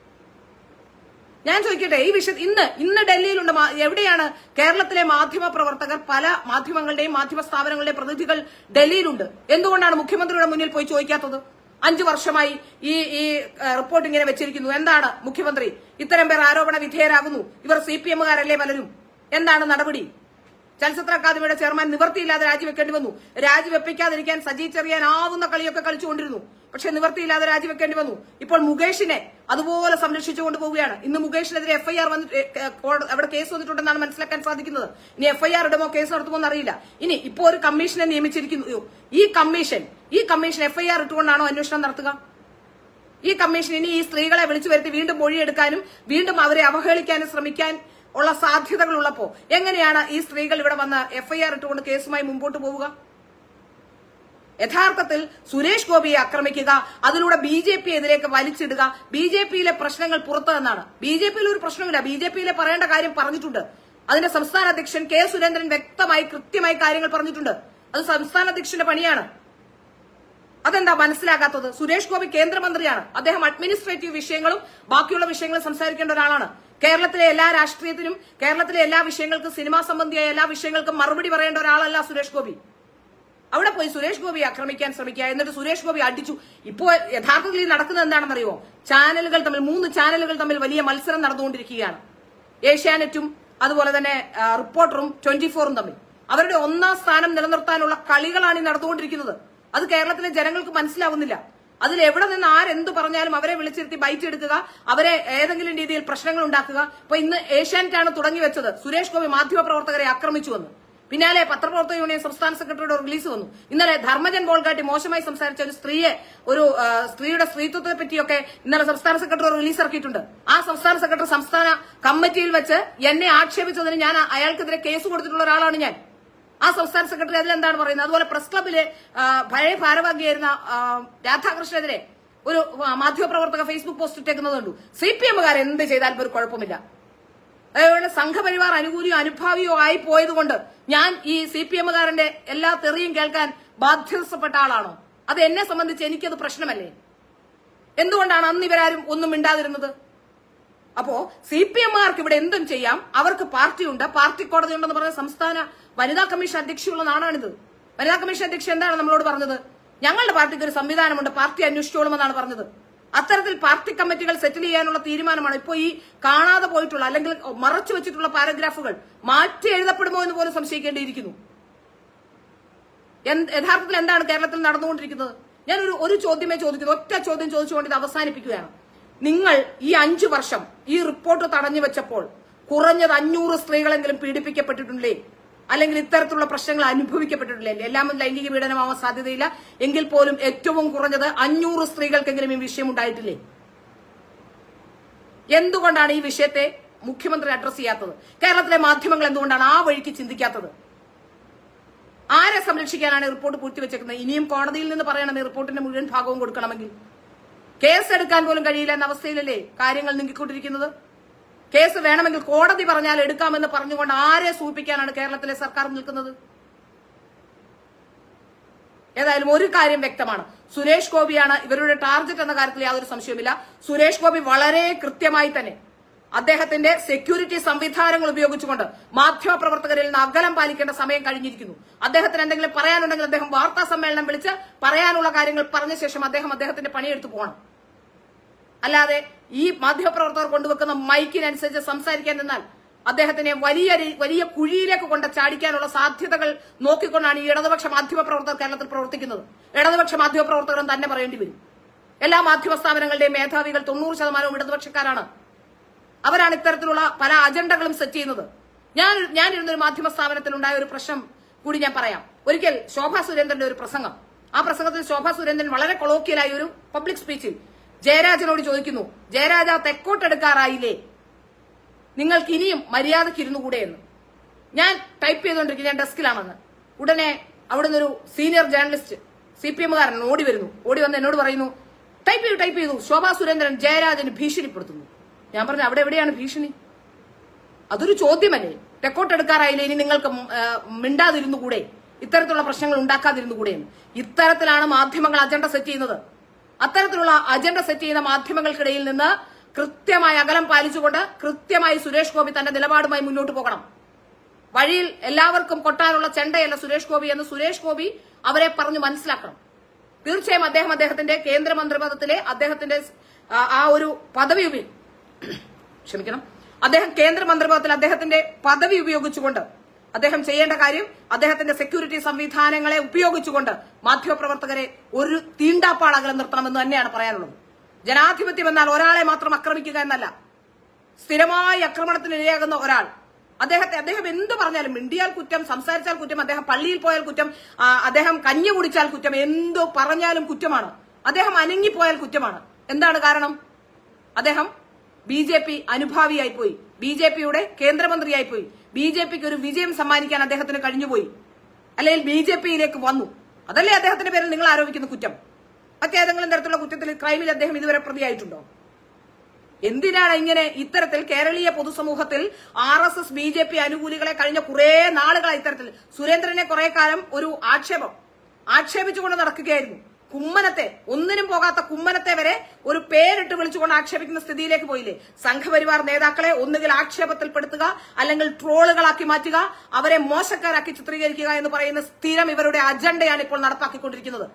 ഞാൻ ചോദിക്കട്ടെ ഈ വിഷയം ഇന്ന് ഇന്ന് ഡൽഹിയിലുണ്ട് മാ- എവിടെയാണ് കേരളത്തിലെ മാധ്യമ പ്രവർത്തകർ പല മാധ്യമങ്ങളുടെയും മാധ്യമ സ്ഥാപനങ്ങളുടെയും പ്രതിനിധികൾ ഡൽഹിയിലുണ്ട് എന്തുകൊണ്ടാണ് മുഖ്യമന്ത്രിയുടെ മുന്നിൽ പോയി ചോദിക്കാത്തത് അഞ്ചു വർഷമായി ഈ ഈ ഏഹ്, റിപ്പോർട്ട് ഇങ്ങനെ വെച്ചിരിക്കുന്നു എന്താണ് മുഖ്യമന്ത്രി ഇത്തരം പേർ ആരോപണ വിധേയരാകുന്നു ഇവർ സി പി എമ്മുകാരല്ലേ പലരും എന്താണ് നടപടി ചലച്ചിത്ര അക്കാദമിയുടെ ചെയർമാൻ നിവർത്തിയില്ലാതെ രാജിവെക്കേണ്ടി വന്നു രാജിവെപ്പിക്കാതിരിക്കാൻ സജി ചെറിയാൻ ആവുന്ന കളിയൊക്കെ കളിച്ചുകൊണ്ടിരുന്നു പക്ഷെ നിവർത്തിയില്ലാതെ രാജിവെക്കേണ്ടി വന്നു ഇപ്പോൾ മുകേഷിനെ അതുപോലെ സംരക്ഷിച്ചുകൊണ്ട് പോവുകയാണ് ഇന്ന് മുകേഷിനെതിരെ എഫ്ഐആർ വന്ന് ഏ, ഏ, കോട- അവിടെ കേസ് വന്നിട്ടുണ്ടെന്നാണ് മനസ്സിലാക്കാൻ സാധിക്കുന്നത് ഇനി എഫ്ഐആർ ഇടുമോ കേസ് നടത്തുമോ എന്നറിയില്ല ഇനി ഇപ്പോൾ ഒരു കമ്മീഷനെ നിയമിച്ചിരിക്കുന്നു അയ്യോ, ഈ കമ്മീഷൻ ഈ കമ്മീഷൻ എഫ്ഐആർ ഇട്ടുകൊണ്ടാണോ അന്വേഷണം നടത്തുക ഈ കമ്മീഷൻ ഇനി ഈ സ്ത്രീകളെ വിളിച്ചു വരുത്തി വീണ്ടും മൊഴിയെടുക്കാനും വീണ്ടും അവരെ അവഹേളിക്കാനും ശ്രമിക്കാൻ ഉള്ള സാധ്യതകൾ ഉള്ളപ്പോ എങ്ങനെയാണ് ഈ സ്ത്രീകൾ ഇവിടെ വന്ന് എഫ്ഐആർ ഇട്ടുകൊണ്ട് കേസുമായി മുമ്പോട്ട് പോവുക യഥാർത്ഥത്തിൽ സുരേഷ് ഗോപിയെ ആക്രമിക്കുക അതിലൂടെ ബി ജെ പി എതിരേക്ക് വലിച്ചിടുക ബി ജെ പിയിലെ പ്രശ്നങ്ങൾ പുറത്തു നിന്നാണ് ബി ജെ പിയിൽ ഒരു പ്രശ്നമില്ല ബി ജെ പിയിലെ പറയേണ്ട കാര്യം പറഞ്ഞിട്ടുണ്ട് അതിന്റെ സംസ്ഥാന അധ്യക്ഷൻ കെ സുരേന്ദ്രൻ വ്യക്തമായി കൃത്യമായി കാര്യങ്ങൾ പറഞ്ഞിട്ടുണ്ട് അത് സംസ്ഥാന അധ്യക്ഷന്റെ പണിയാണ് അതെന്താ മനസ്സിലാകാത്തത് സുരേഷ് ഗോപി കേന്ദ്രമന്ത്രിയാണ് അദ്ദേഹം അഡ്മിനിസ്ട്രേറ്റീവ് വിഷയങ്ങളും ബാക്കിയുള്ള വിഷയങ്ങളും സംസാരിക്കേണ്ട ഒരാളാണ് കേരളത്തിലെ എല്ലാ രാഷ്ട്രീയത്തിനും കേരളത്തിലെ എല്ലാ വിഷയങ്ങൾക്കും സിനിമാ സംബന്ധിയായ എല്ലാ വിഷയങ്ങൾക്കും മറുപടി പറയേണ്ട ഒരാളല്ല സുരേഷ് ഗോപി അവിടെ പോയി സുരേഷ് ഗോപിയെ ആക്രമിക്കാൻ ശ്രമിക്കുക എന്നിട്ട് സുരേഷ് ഗോപി അടിച്ചു ഇപ്പോ യഥാർത്ഥത്തിൽ ഈ നടക്കുന്നത് എന്താണെന്നറിയോ ചാനലുകൾ തമ്മിൽ മൂന്ന് ചാനലുകൾ തമ്മിൽ വലിയ മത്സരം നടന്നുകൊണ്ടിരിക്കുകയാണ് ഏഷ്യാനെറ്റും അതുപോലെ തന്നെ ആ, റിപ്പോർട്ടറും ട്വന്റി ഫോറും തമ്മിൽ അവരുടെ ഒന്നാം സ്ഥാനം നിലനിർത്താനുള്ള കളികളാണ് ഈ നടന്നുകൊണ്ടിരിക്കുന്നത് അത് കേരളത്തിലെ ജനങ്ങൾക്ക് മനസ്സിലാവുന്നില്ല അതിൽ എവിടെ നിന്ന് ആരെന്ത് പറഞ്ഞാലും അവരെ വിളിച്ചിരുത്തി ബൈറ്റ് എടുക്കുക അവരെ ഏതെങ്കിലും രീതിയിൽ പ്രശ്നങ്ങൾ ഉണ്ടാക്കുക ഇപ്പൊ ഇന്ന് ഏഷ്യാനെറ്റാണ് തുടങ്ങി വെച്ചത് സുരേഷ് ഗോപി മാധ്യമപ്രവർത്തകരെ ആക്രമിച്ചുവെന്ന് പിന്നാലെ പത്രപ്രവർത്തക യൂണിയൻ സംസ്ഥാന സെക്രട്ടറിയുടെ റിലീസ് വന്നു ഇന്നലെ ധർമ്മജൻ ബോൾഗാട്ടി മോശമായി സംസാരിച്ച ഒരു സ്ത്രീയെ ഒരു ആ, സ്ത്രീയുടെ സ്ത്രീത്വത്തെ പറ്റിയൊക്കെ ഇന്നലെ സംസ്ഥാന സെക്രട്ടറി റിലീസ് ഇറക്കിയിട്ടുണ്ട് ആ സംസ്ഥാന സെക്രട്ടറി സംസ്ഥാന കമ്മിറ്റിയിൽ വെച്ച് എന്നെ ആക്ഷേപിച്ചതിന് ഞാൻ അയാൾക്കെതിരെ കേസ് കൊടുത്തിട്ടുള്ള ഒരാളാണ് ഞാൻ ആ സംസ്ഥാന സെക്രട്ടറി അതിലെന്താണ് പറയുന്നത് അതുപോലെ പ്രസ് ക്ലബിലെ ആ, പഴയ ഭാരവാഹിയായിരുന്ന ആ, രാധാകൃഷ്ണനെതിരെ ഒരു ആ, മാധ്യമപ്രവർത്തക ഫേസ്ബുക്ക് പോസ്റ്റ് ഇട്ടേക്കുന്നത് കണ്ടു സി പി എമ്മുകാർ എന്ത് ചെയ്താലും ഒരു കുഴപ്പമില്ല അതേപോലെ സംഘപരിവാർ അനുകൂലിയോ അനുഭാവിയോ ആയി പോയതുകൊണ്ട് ഞാൻ ഈ സി പി എമ്മുകാരന്റെ എല്ലാ തെറിയും കേൾക്കാൻ ബാധ്യതപ്പെട്ട ആളാണോ അത് എന്നെ സംബന്ധിച്ച് എനിക്കത് പ്രശ്നമല്ലേ എന്തുകൊണ്ടാണ് അന്ന് ഇവരാരും ഒന്നും മിണ്ടാതിരുന്നത് അപ്പോ സി പി എമ്മുകാർക്ക് ഇവിടെ എന്തും ചെയ്യാം അവർക്ക് പാർട്ടിയുണ്ട് പാർട്ടി കോടതി ഉണ്ടെന്ന് പറഞ്ഞ സംസ്ഥാന വനിതാ കമ്മീഷൻ അധ്യക്ഷയുള്ള നാടാണിത് വനിതാ കമ്മീഷൻ അധ്യക്ഷ എന്താണ് നമ്മളോട് പറഞ്ഞത് ഞങ്ങളുടെ പാർട്ടിക്ക് ഒരു സംവിധാനമുണ്ട് പാർട്ടി അന്വേഷിച്ചോളുമെന്നാണ് പറഞ്ഞത് അത്തരത്തിൽ പാർട്ടി കമ്മിറ്റികൾ സെറ്റിൽ ചെയ്യാനുള്ള തീരുമാനമാണ് ഇപ്പോൾ ഈ കാണാതെ പോയിട്ടുള്ള അല്ലെങ്കിൽ മറച്ചു വെച്ചിട്ടുള്ള പാരഗ്രാഫുകൾ മാറ്റി എഴുതപ്പെടുമോ എന്ന് പോലും സംശയിക്കേണ്ടിയിരിക്കുന്നു എന്ത്- യഥാർത്ഥത്തിൽ എന്താണ് കേരളത്തിൽ നടന്നുകൊണ്ടിരിക്കുന്നത് ഞാൻ ഒരു ഒരു ചോദ്യമേ ചോദിക്കുന്നു ഒറ്റ ചോദ്യം ചോദിച്ചുകൊണ്ട് ഇത് അവസാനിപ്പിക്കുകയാണ് നിങ്ങൾ ഈ അഞ്ചു വർഷം ഈ റിപ്പോർട്ട് തടഞ്ഞു വെച്ചപ്പോൾ കുറഞ്ഞത് അഞ്ഞൂറ് സ്ത്രീകളെങ്കിലും പീഡിപ്പിക്കപ്പെട്ടിട്ടില്ലേ അല്ലെങ്കിൽ ഇത്തരത്തിലുള്ള പ്രശ്നങ്ങൾ അനുഭവിക്കപ്പെട്ടിട്ടില്ലേ എല്ലാം ലൈംഗിക പീഡനമാവാൻ സാധ്യതയില്ല എങ്കിൽ പോലും ഏറ്റവും കുറഞ്ഞത് അഞ്ഞൂറ് സ്ത്രീകൾക്കെങ്കിലും ഈ വിഷയം ഉണ്ടായിട്ടില്ലേ എന്തുകൊണ്ടാണ് ഈ വിഷയത്തെ മുഖ്യമന്ത്രി അഡ്രസ് ചെയ്യാത്തത് കേരളത്തിലെ മാധ്യമങ്ങൾ എന്തുകൊണ്ടാണ് ആ വഴിക്ക് ചിന്തിക്കാത്തത് ആരെ സംരക്ഷിക്കാനാണ് ഈ റിപ്പോർട്ട് പൂഴ്ത്തിവെച്ചേക്കുന്നത് ഇനിയും കോടതിയിൽ നിന്ന് പറയണം ഈ റിപ്പോർട്ടിന്റെ മുഴുവൻ ഭാഗവും കൊടുക്കണമെങ്കിൽ കേസ് എടുക്കാൻ പോലും കഴിയില്ല എന്ന അവസ്ഥയിലല്ലേ കാര്യങ്ങൾ നീങ്ങിക്കൊണ്ടിരിക്കുന്നത് കേസ് വേണമെങ്കിൽ കോടതി പറഞ്ഞാൽ എടുക്കാമെന്ന് പറഞ്ഞുകൊണ്ട് ആരെ സൂചിപ്പിക്കാനാണ് കേരളത്തിലെ സർക്കാർ നിൽക്കുന്നത് ഏതായാലും ഒരു കാര്യം വ്യക്തമാണ് സുരേഷ് ഗോപിയാണ് ഇവരുടെ ടാർഗറ്റ് എന്ന കാര്യത്തിൽ യാതൊരു സംശയവുമില്ല സുരേഷ് ഗോപി വളരെ കൃത്യമായി തന്നെ അദ്ദേഹത്തിന്റെ സെക്യൂരിറ്റി സംവിധാനങ്ങൾ ഉപയോഗിച്ചുകൊണ്ട് മാധ്യമപ്രവർത്തകരിൽ നിന്ന് അകലം പാലിക്കേണ്ട സമയം കഴിഞ്ഞിരിക്കുന്നു അദ്ദേഹത്തിന് എന്തെങ്കിലും പറയാനുണ്ടെങ്കിൽ അദ്ദേഹം വാർത്താ സമ്മേളനം വിളിച്ച് പറയാനുള്ള കാര്യങ്ങൾ പറഞ്ഞ ശേഷം അദ്ദേഹം അദ്ദേഹത്തിന്റെ പണിയെടുത്ത് പോകണം അല്ലാതെ ഈ മാധ്യമപ്രവർത്തകർ കൊണ്ടുവെക്കുന്ന മൈക്കിനനുസരിച്ച് സംസാരിക്കാൻ നിന്നാൽ അദ്ദേഹത്തിനെ വലിയ രീ- വലിയ കുഴിയിലേക്ക് കൊണ്ട് ചാടിക്കാനുള്ള സാധ്യതകൾ നോക്കിക്കൊണ്ടാണ് ഈ ഇടതുപക്ഷ മാധ്യമപ്രവർത്തകർ കേരളത്തിൽ പ്രവർത്തിക്കുന്നത് ഇടതുപക്ഷ മാധ്യമപ്രവർത്തകരും തന്നെ പറയേണ്ടി വരും എല്ലാ മാധ്യമ സ്ഥാപനങ്ങളുടെയും മേധാവികൾ തൊണ്ണൂറ് ശതമാനവും ഇടതുപക്ഷക്കാരാണ് അവരാണ് ഇത്തരത്തിലുള്ള പല അജണ്ടകളും സെറ്റ് ചെയ്യുന്നത് ഞാൻ ഞാൻ ഇരുന്നൊരു മാധ്യമ സ്ഥാപനത്തിൽ ഉണ്ടായ ഒരു പ്രശ്നം കൂടി ഞാൻ പറയാം ഒരിക്കൽ ശോഭാ സുരേന്ദ്രന്റെ ഒരു പ്രസംഗം ആ പ്രസംഗത്തിൽ ശോഭാ സുരേന്ദ്രൻ വളരെ കൊളോക്കിയലായ ഒരു പബ്ലിക് സ്പീച്ചിൽ ജയരാജനോട് ചോദിക്കുന്നു ജയരാജ തെക്കോട്ടെടുക്കാറായില്ലേ നിങ്ങൾക്ക് ഇനിയും മര്യാദയ്ക്ക് ഇരുന്നുകൂടെ എന്ന് ഞാൻ ടൈപ്പ് ചെയ്തുകൊണ്ടിരിക്കും ഞാൻ ഡെസ്കിലാണെന്ന് ഉടനെ അവിടുന്ന് ഒരു സീനിയർ ജേർണലിസ്റ്റ് സി പി എമ്മുകാരൻ ഓടി വരുന്നു ഓടി വന്ന് എന്നോട് പറയുന്നു ടൈപ്പ് ചെയ്തു ടൈപ്പ് ചെയ്തു ശോഭാ സുരേന്ദ്രൻ ജയരാജന് ഭീഷണിപ്പെടുത്തുന്നു ഞാൻ പറഞ്ഞു അവിടെ എവിടെയാണ് ഭീഷണി അതൊരു ചോദ്യമല്ലേ തെക്കോട്ട് എടുക്കാറായില്ലേ ഇനി നിങ്ങൾക്ക് ഉം, ആ, മിണ്ടാതിരുന്നു കൂടെ ഇത്തരത്തിലുള്ള പ്രശ്നങ്ങൾ ഉണ്ടാക്കാതിരുന്നു കൂടെ ഇത്തരത്തിലാണ് മാധ്യമങ്ങൾ അജണ്ട സെറ്റ് ചെയ്യുന്നത് അത്തരത്തിലുള്ള അജണ്ട സെറ്റ് ചെയ്യുന്ന മാധ്യമങ്ങൾക്കിടയിൽ നിന്ന് കൃത്യമായി അകലം പാലിച്ചുകൊണ്ട് കൃത്യമായി സുരേഷ് ഗോപി തന്റെ നിലപാടുമായി മുന്നോട്ട് പോകണം വഴിയിൽ എല്ലാവർക്കും കൊട്ടാനുള്ള ചെണ്ടയല്ല സുരേഷ് ഗോപി എന്ന് സുരേഷ് ഗോപി അവരെ പറഞ്ഞു മനസ്സിലാക്കണം തീർച്ചയായും അദ്ദേഹം അദ്ദേഹത്തിന്റെ കേന്ദ്രമന്ത്രിപദത്തിലെ അദ്ദേഹത്തിന്റെ ആ, ആ ഒരു പദവി ഉപയോഗി ക്ഷമിക്കണം അദ്ദേഹം കേന്ദ്രമന്ത്രിപദത്തിൽ അദ്ദേഹത്തിന്റെ പദവി ഉപയോഗിച്ചുകൊണ്ട് അദ്ദേഹം ചെയ്യേണ്ട കാര്യം അദ്ദേഹത്തിന്റെ സെക്യൂരിറ്റി സംവിധാനങ്ങളെ ഉപയോഗിച്ചുകൊണ്ട് മാധ്യമപ്രവർത്തകരെ ഒരു തീണ്ടാപ്പാടകലം നിർത്തണമെന്ന് തന്നെയാണ് പറയാനുള്ളത് ജനാധിപത്യം എന്നാൽ ഒരാളെ മാത്രം ആക്രമിക്കുക എന്നല്ല സ്ഥിരമായി ആക്രമണത്തിന് ഇരയാകുന്ന ഒരാൾ അദ്ദേഹത്തെ അദ്ദേഹം എന്ത് പറഞ്ഞാലും മിണ്ടിയാൽ കുറ്റം സംസാരിച്ചാൽ കുറ്റം അദ്ദേഹം പള്ളിയിൽ പോയാൽ കുറ്റം ആ, അദ്ദേഹം കഞ്ഞി കുടിച്ചാൽ കുറ്റം എന്തോ പറഞ്ഞാലും കുറ്റമാണ് അദ്ദേഹം അനങ്ങിപ്പോയാൽ കുറ്റമാണ് എന്താണ് കാരണം അദ്ദേഹം ബി ജെ പി അനുഭാവിയായി പോയി ബി ജെ പിയുടെ കേന്ദ്രമന്ത്രിയായി പോയി ബി ജെ പിക്ക് ഒരു വിജയം സമ്മാനിക്കാൻ അദ്ദേഹത്തിന് കഴിഞ്ഞുപോയി അല്ലെങ്കിൽ ബി ജെ പിയിലേക്ക് വന്നു അതല്ലേ അദ്ദേഹത്തിന്റെ പേരിൽ നിങ്ങൾ ആരോപിക്കുന്ന കുറ്റം മറ്റേതെങ്കിലും തരത്തിലുള്ള കുറ്റത്തിൽ ക്രൈമിൽ അദ്ദേഹം ഇതുവരെ പ്രതിയായിട്ടുണ്ടോ എന്തിനാണ് ഇങ്ങനെ ഇത്തരത്തിൽ കേരളീയ പൊതുസമൂഹത്തിൽ R S S B J P അനുകൂലികളെ കഴിഞ്ഞ കുറെ നാളുകളായി ഇത്തരത്തിൽ സുരേന്ദ്രനെ കുറെ കാലം ഒരു ആക്ഷേപം ആക്ഷേപിച്ചുകൊണ്ട് നടക്കുകയായിരുന്നു കുമ്മനത്തെ ഒന്നിനും പോകാത്ത കുമ്മനത്തെ വരെ ഒരു പേരിട്ട് വിളിച്ചുകൊണ്ട് ആക്ഷേപിക്കുന്ന സ്ഥിതിയിലേക്ക് പോയില്ലേ സംഘപരിവാർ നേതാക്കളെ ഒന്നുകിൽ ആക്ഷേപത്തിൽപ്പെടുത്തുക അല്ലെങ്കിൽ ട്രോളുകളാക്കി മാറ്റുക അവരെ മോശക്കാരാക്കി ചിത്രീകരിക്കുക എന്ന് പറയുന്ന സ്ഥിരം ഇവരുടെ അജണ്ടയാണ് ഇപ്പോൾ നടപ്പാക്കിക്കൊണ്ടിരിക്കുന്നത്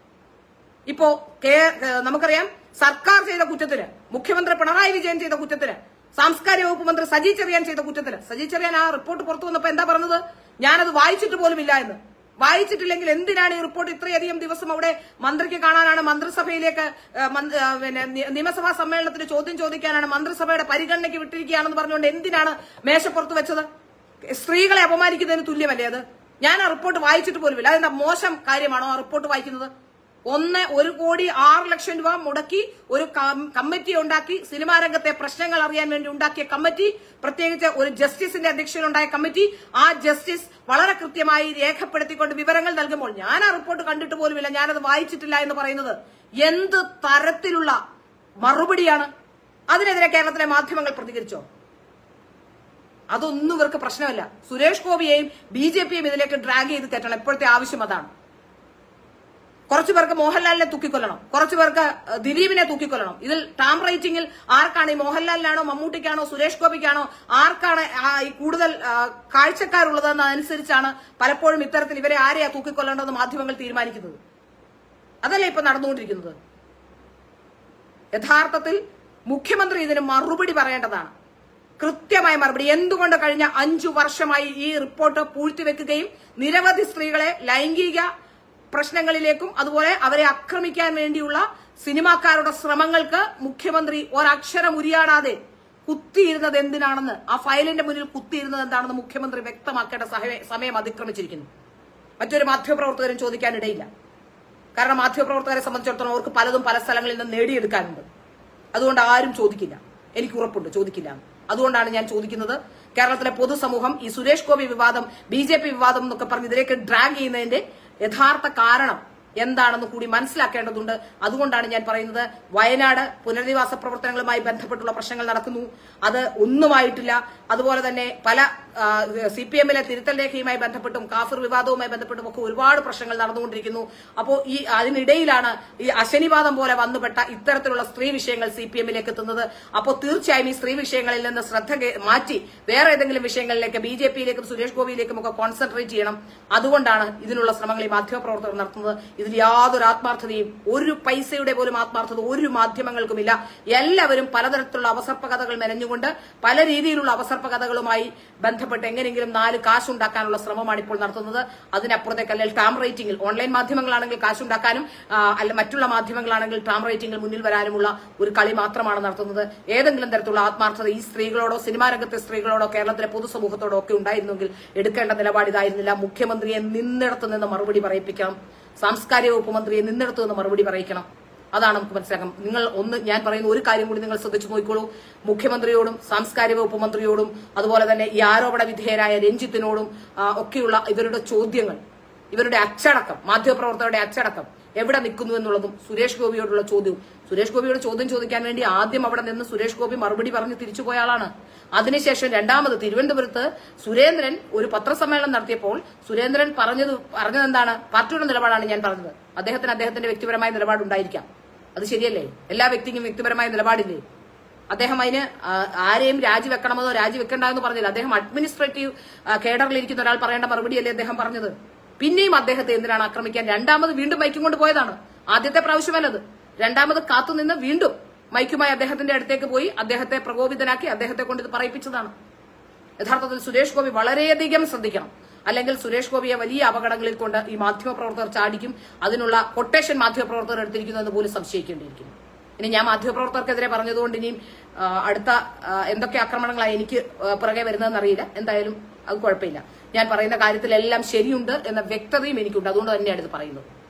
ഇപ്പോ കേ- ഏഹ് നമുക്കറിയാം സർക്കാർ ചെയ്ത കുറ്റത്തിന് മുഖ്യമന്ത്രി പിണറായി വിജയൻ ചെയ്ത കുറ്റത്തിന് സാംസ്കാരിക വകുപ്പ് മന്ത്രി സജി ചെറിയാൻ ചെയ്ത കുറ്റത്തിന് സജി ചെറിയാൻ ആ റിപ്പോർട്ട് പുറത്തു വന്നപ്പോ എന്താ പറഞ്ഞത് ഞാനത് വായിച്ചിട്ട് പോലുമില്ല എന്ന് വായിച്ചിട്ടില്ലെങ്കിൽ എന്തിനാണ് ഈ റിപ്പോർട്ട് ഇത്രയധികം ദിവസം അവിടെ മന്ത്രിക്ക് കാണാനാണ് മന്ത്രിസഭയിലേക്ക് ഏഹ്, മന്ത്രി- ഏഹ്, പിന്നെ നി- നിയമസഭാ സമ്മേളനത്തിന് ചോദ്യം ചോദിക്കാനാണ് മന്ത്രിസഭയുടെ പരിഗണനയ്ക്ക് വിട്ടിരിക്കുകയാണെന്ന് പറഞ്ഞുകൊണ്ട് എന്തിനാണ് മേശപ്പുറത്ത് വെച്ചത് സ്ത്രീകളെ അപമാനിക്കുന്നതിന് തുല്യമല്ലേ അത് ഞാൻ ആ റിപ്പോർട്ട് വായിച്ചിട്ട് പോലുമില്ല അതെന്താ മോശം കാര്യമാണോ ആ റിപ്പോർട്ട് വായിക്കുന്നത് ഒന്ന് ഒരു കോടി ആറ് ലക്ഷം രൂപ മുടക്കി ഒരു കം- കമ്മിറ്റി ഉണ്ടാക്കി സിനിമാ രംഗത്തെ പ്രശ്നങ്ങൾ അറിയാൻ വേണ്ടി ഉണ്ടാക്കിയ കമ്മിറ്റി പ്രത്യേകിച്ച് ഒരു ജസ്റ്റിസിന്റെ അധ്യക്ഷനുണ്ടായ കമ്മിറ്റി ആ ജസ്റ്റിസ് വളരെ കൃത്യമായി രേഖപ്പെടുത്തിക്കൊണ്ട് വിവരങ്ങൾ നൽകുമ്പോൾ ഞാൻ ആ റിപ്പോർട്ട് കണ്ടിട്ട് പോലുമില്ല ഞാനത് വായിച്ചിട്ടില്ല എന്ന് പറയുന്നത് എന്ത് തരത്തിലുള്ള മറുപടിയാണ് അതിനെതിരെ കേരളത്തിലെ മാധ്യമങ്ങൾ പ്രതികരിച്ചോ അതൊന്നും ഇവർക്ക് പ്രശ്നമല്ല സുരേഷ് ഗോപിയെയും ബി ജെ പിയെയും ഇതിലേക്ക് ഡ്രാഗ് ചെയ്ത് കയറ്റണം ഇപ്പോഴത്തെ ആവശ്യം അതാണ് കുറച്ചു പേർക്ക് മോഹൻലാലിനെ തൂക്കിക്കൊല്ലണം കുറച്ചു പേർക്ക് ഏഹ്, ദിലീപിനെ തൂക്കിക്കൊല്ലണം ഇതിൽ ടാം റേറ്റിംഗിൽ ആർക്കാണ് ഈ മോഹൻലാലിനാണോ മമ്മൂട്ടിക്കാണോ സുരേഷ് ഗോപിക്കാണോ ആർക്കാണ് ആ, ഈ കൂടുതൽ ആ, കാഴ്ചക്കാരുള്ളതെന്ന് അനുസരിച്ചാണ് പലപ്പോഴും ഇത്തരത്തിൽ ഇവരെ ആരെയാ തൂക്കിക്കൊല്ലേണ്ടതെന്ന് മാധ്യമങ്ങൾ തീരുമാനിക്കുന്നത് അതല്ലേ ഇപ്പൊ നടന്നുകൊണ്ടിരിക്കുന്നത് യഥാർത്ഥത്തിൽ മുഖ്യമന്ത്രി ഇതിന് മറുപടി പറയേണ്ടതാണ് കൃത്യമായ മറുപടി എന്തുകൊണ്ട് കഴിഞ്ഞ അഞ്ചു വർഷമായി ഈ റിപ്പോർട്ട് പൂഴ്ത്തിവെക്കുകയും നിരവധി സ്ത്രീകളെ ലൈംഗിക പ്രശ്നങ്ങളിലേക്കും അതുപോലെ അവരെ ആക്രമിക്കാൻ വേണ്ടിയുള്ള സിനിമാക്കാരുടെ ശ്രമങ്ങൾക്ക് മുഖ്യമന്ത്രി ഒരക്ഷരം ഉരിയാടാതെ കുത്തിയിരുന്നത് എന്തിനാണെന്ന് ആ ഫയലിന്റെ മുന്നിൽ കുത്തിയിരുന്നത് എന്താണെന്ന് മുഖ്യമന്ത്രി വ്യക്തമാക്കേണ്ട സഹ- സമയം അതിക്രമിച്ചിരിക്കുന്നു മറ്റൊരു മാധ്യമപ്രവർത്തകരും ചോദിക്കാനിടയില്ല കാരണം മാധ്യമപ്രവർത്തകരെ സംബന്ധിച്ചിടത്തോളം അവർക്ക് പലതും പല സ്ഥലങ്ങളിൽ നിന്ന് നേടിയെടുക്കാനുണ്ട് അതുകൊണ്ട് ആരും ചോദിക്കില്ല എനിക്ക് ഉറപ്പുണ്ട് ചോദിക്കില്ല എന്ന്. അതുകൊണ്ടാണ് ഞാൻ ചോദിക്കുന്നത് കേരളത്തിലെ പൊതുസമൂഹം ഈ സുരേഷ് ഗോപി വിവാദം ബി ജെ പി വിവാദം എന്നൊക്കെ പറഞ്ഞ് ഇതിലേക്ക് ഡ്രാഗ് ചെയ്യുന്നതിന്റെ യഥാർത്ഥ കാരണം എന്താണെന്ന് കൂടി മനസ്സിലാക്കേണ്ടതുണ്ട് അതുകൊണ്ടാണ് ഞാൻ പറയുന്നത് വയനാട് പുനരധിവാസ പ്രവർത്തനങ്ങളുമായി ബന്ധപ്പെട്ടുള്ള പ്രശ്നങ്ങൾ നടക്കുന്നു അത് ഒന്നുമായിട്ടില്ല അതുപോലെ തന്നെ പല സി പി എമ്മിലെ തിരുത്തൽ രേഖയുമായി ബന്ധപ്പെട്ടും കാഫിർ വിവാദവുമായി ബന്ധപ്പെട്ടും ഒക്കെ ഒരുപാട് പ്രശ്നങ്ങൾ നടന്നുകൊണ്ടിരിക്കുന്നു അപ്പോൾ ഈ അതിനിടയിലാണ് ഈ അശനിവാദം പോലെ വന്നുപെട്ട ഇത്തരത്തിലുള്ള സ്ത്രീ വിഷയങ്ങൾ സി പി എമ്മിലേക്ക് എത്തുന്നത് അപ്പോൾ തീർച്ചയായും ഈ സ്ത്രീ വിഷയങ്ങളിൽ നിന്ന് ശ്രദ്ധ കേ- മാറ്റി വേറെ ഏതെങ്കിലും വിഷയങ്ങളിലേക്ക് ബി ജെ പിയിലേക്കും സുരേഷ് ഗോപിയിലേക്കും ഒക്കെ കോൺസെൻട്രേറ്റ് ചെയ്യണം അതുകൊണ്ടാണ് ഇതിനുള്ള ശ്രമങ്ങൾ ഈ മാധ്യമപ്രവർത്തകർ നടത്തുന്നത് ഇതിൽ യാതൊരു ആത്മാർത്ഥതയും ഒരു പൈസയുടെ പോലും ആത്മാർത്ഥത ഒരു മാധ്യമങ്ങൾക്കുമില്ല എല്ലാവരും പലതരത്തിലുള്ള അവസർപ്പ കഥകൾ മെനഞ്ഞുകൊണ്ട് പല രീതിയിലുള്ള അവസർപ്പ കഥകളുമായി ബന്ധപ്പെട്ട് എങ്ങനെയെങ്കിലും നാല് കാശുണ്ടാക്കാനുള്ള ശ്രമമാണ് ഇപ്പോൾ നടത്തുന്നത് അതിനപ്പുറത്തേക്ക് അല്ലെങ്കിൽ ടാം റേറ്റിംഗിൽ ഓൺലൈൻ മാധ്യമങ്ങളാണെങ്കിൽ കാശുണ്ടാക്കാനും ആ, അല്ല മറ്റുള്ള മാധ്യമങ്ങളാണെങ്കിൽ ടാം റേറ്റിംഗിൽ മുന്നിൽ വരാനുമുള്ള ഒരു കളി മാത്രമാണ് നടത്തുന്നത് ഏതെങ്കിലും തരത്തിലുള്ള ആത്മാർത്ഥത ഈ സ്ത്രീകളോടോ സിനിമാ രംഗത്തെ സ്ത്രീകളോടോ കേരളത്തിലെ പൊതുസമൂഹത്തോടോ ഒക്കെ ഉണ്ടായിരുന്നെങ്കിൽ എടുക്കേണ്ട നിലപാട് ഇതായിരുന്നില്ല മുഖ്യമന്ത്രിയെ നിന്നിടത്ത് നിന്ന് മറുപടി പറയിപ്പിക്കണം സാംസ്കാരിക വകുപ്പ് മന്ത്രിയെ നിന്നിടത്ത് നിന്ന് മറുപടി പറയിക്കണം അതാണ് നമുക്ക് മനസ്സിലാക്കാം നിങ്ങൾ ഒന്ന് ഞാൻ പറയുന്ന ഒരു കാര്യം കൂടി നിങ്ങൾ ശ്രദ്ധിച്ചു നോക്കിക്കോളൂ മുഖ്യമന്ത്രിയോടും സാംസ്കാരിക വകുപ്പ് മന്ത്രിയോടും അതുപോലെ തന്നെ ഈ ആരോപണ വിധേയരായ രഞ്ജിത്തിനോടും ആ, ഒക്കെയുള്ള ഇവരുടെ ചോദ്യങ്ങൾ ഇവരുടെ അച്ചടക്കം മാധ്യമപ്രവർത്തകരുടെ അച്ചടക്കം എവിടെ നിൽക്കുന്നു എന്നുള്ളതും സുരേഷ് ഗോപിയോടുള്ള ചോദ്യവും സുരേഷ് ഗോപിയോട് ചോദ്യം ചോദിക്കാൻ വേണ്ടി ആദ്യം അവിടെ നിന്ന് സുരേഷ് ഗോപി മറുപടി പറഞ്ഞ് തിരിച്ചുപോയ ആളാണ് അതിനുശേഷം രണ്ടാമത് തിരുവനന്തപുരത്ത് സുരേന്ദ്രൻ ഒരു പത്രസമ്മേളനം നടത്തിയപ്പോൾ സുരേന്ദ്രൻ പറഞ്ഞത് പറഞ്ഞത് എന്താണ് പാർട്ടിയുടെ നിലപാടാണ് ഞാൻ പറഞ്ഞത് അദ്ദേഹത്തിന് അദ്ദേഹത്തിന്റെ വ്യക്തിപരമായ നിലപാടുണ്ടായിരിക്കാം അത് ശരിയല്ലേ എല്ലാ വ്യക്തിക്കും വ്യക്തിപരമായ നിലപാടില്ലേ അദ്ദേഹം അതിന് ആ, ആരെയും രാജിവെക്കണമെന്നോ രാജിവെക്കണ്ട എന്ന് പറഞ്ഞില്ല അദ്ദേഹം അഡ്മിനിസ്ട്രേറ്റീവ് ആ, കേഡറിലിരിക്കുന്ന ഒരാൾ പറയേണ്ട മറുപടിയല്ലേ അദ്ദേഹം പറഞ്ഞത് പിന്നെയും അദ്ദേഹത്തെ എന്തിനാണ് ആക്രമിക്കാൻ രണ്ടാമത് വീണ്ടും മൈക്കും കൊണ്ട് പോയതാണ് ആദ്യത്തെ പ്രാവശ്യമല്ലത് രണ്ടാമത് കാത്തുനിന്ന് വീണ്ടും മൈക്കുമായി അദ്ദേഹത്തിന്റെ അടുത്തേക്ക് പോയി അദ്ദേഹത്തെ പ്രകോപിതനാക്കി അദ്ദേഹത്തെ കൊണ്ട് ഇത് പറയിപ്പിച്ചതാണ് യഥാർത്ഥത്തിൽ സുരേഷ് ഗോപി വളരെയധികം ശ്രദ്ധിക്കണം അല്ലെങ്കിൽ സുരേഷ് ഗോപിയെ വലിയ അപകടങ്ങളിൽ കൊണ്ട് ഈ മാധ്യമപ്രവർത്തകർ ചാടിക്കും അതിനുള്ള കൊട്ടേഷൻ മാധ്യമപ്രവർത്തകർ എടുത്തിരിക്കുന്നു പോലും സംശയിക്കേണ്ടിയിരിക്കുന്നു ഇനി ഞാൻ മാധ്യമപ്രവർത്തകർക്കെതിരെ പറഞ്ഞതുകൊണ്ട് ഇനിയും ആ, അടുത്ത ആ, എന്തൊക്കെ ആക്രമണങ്ങളാണ് എനിക്ക് ആ, പുറകെ വരുന്നതെന്ന് അറിയില്ല എന്തായാലും അത് കുഴപ്പമില്ല ഞാൻ പറയുന്ന കാര്യത്തിലെല്ലാം ശരിയുണ്ട് എന്ന വ്യക്തതയും എനിക്കുണ്ട് അതുകൊണ്ട് തന്നെയാണ് ഇത് പറയുന്നത്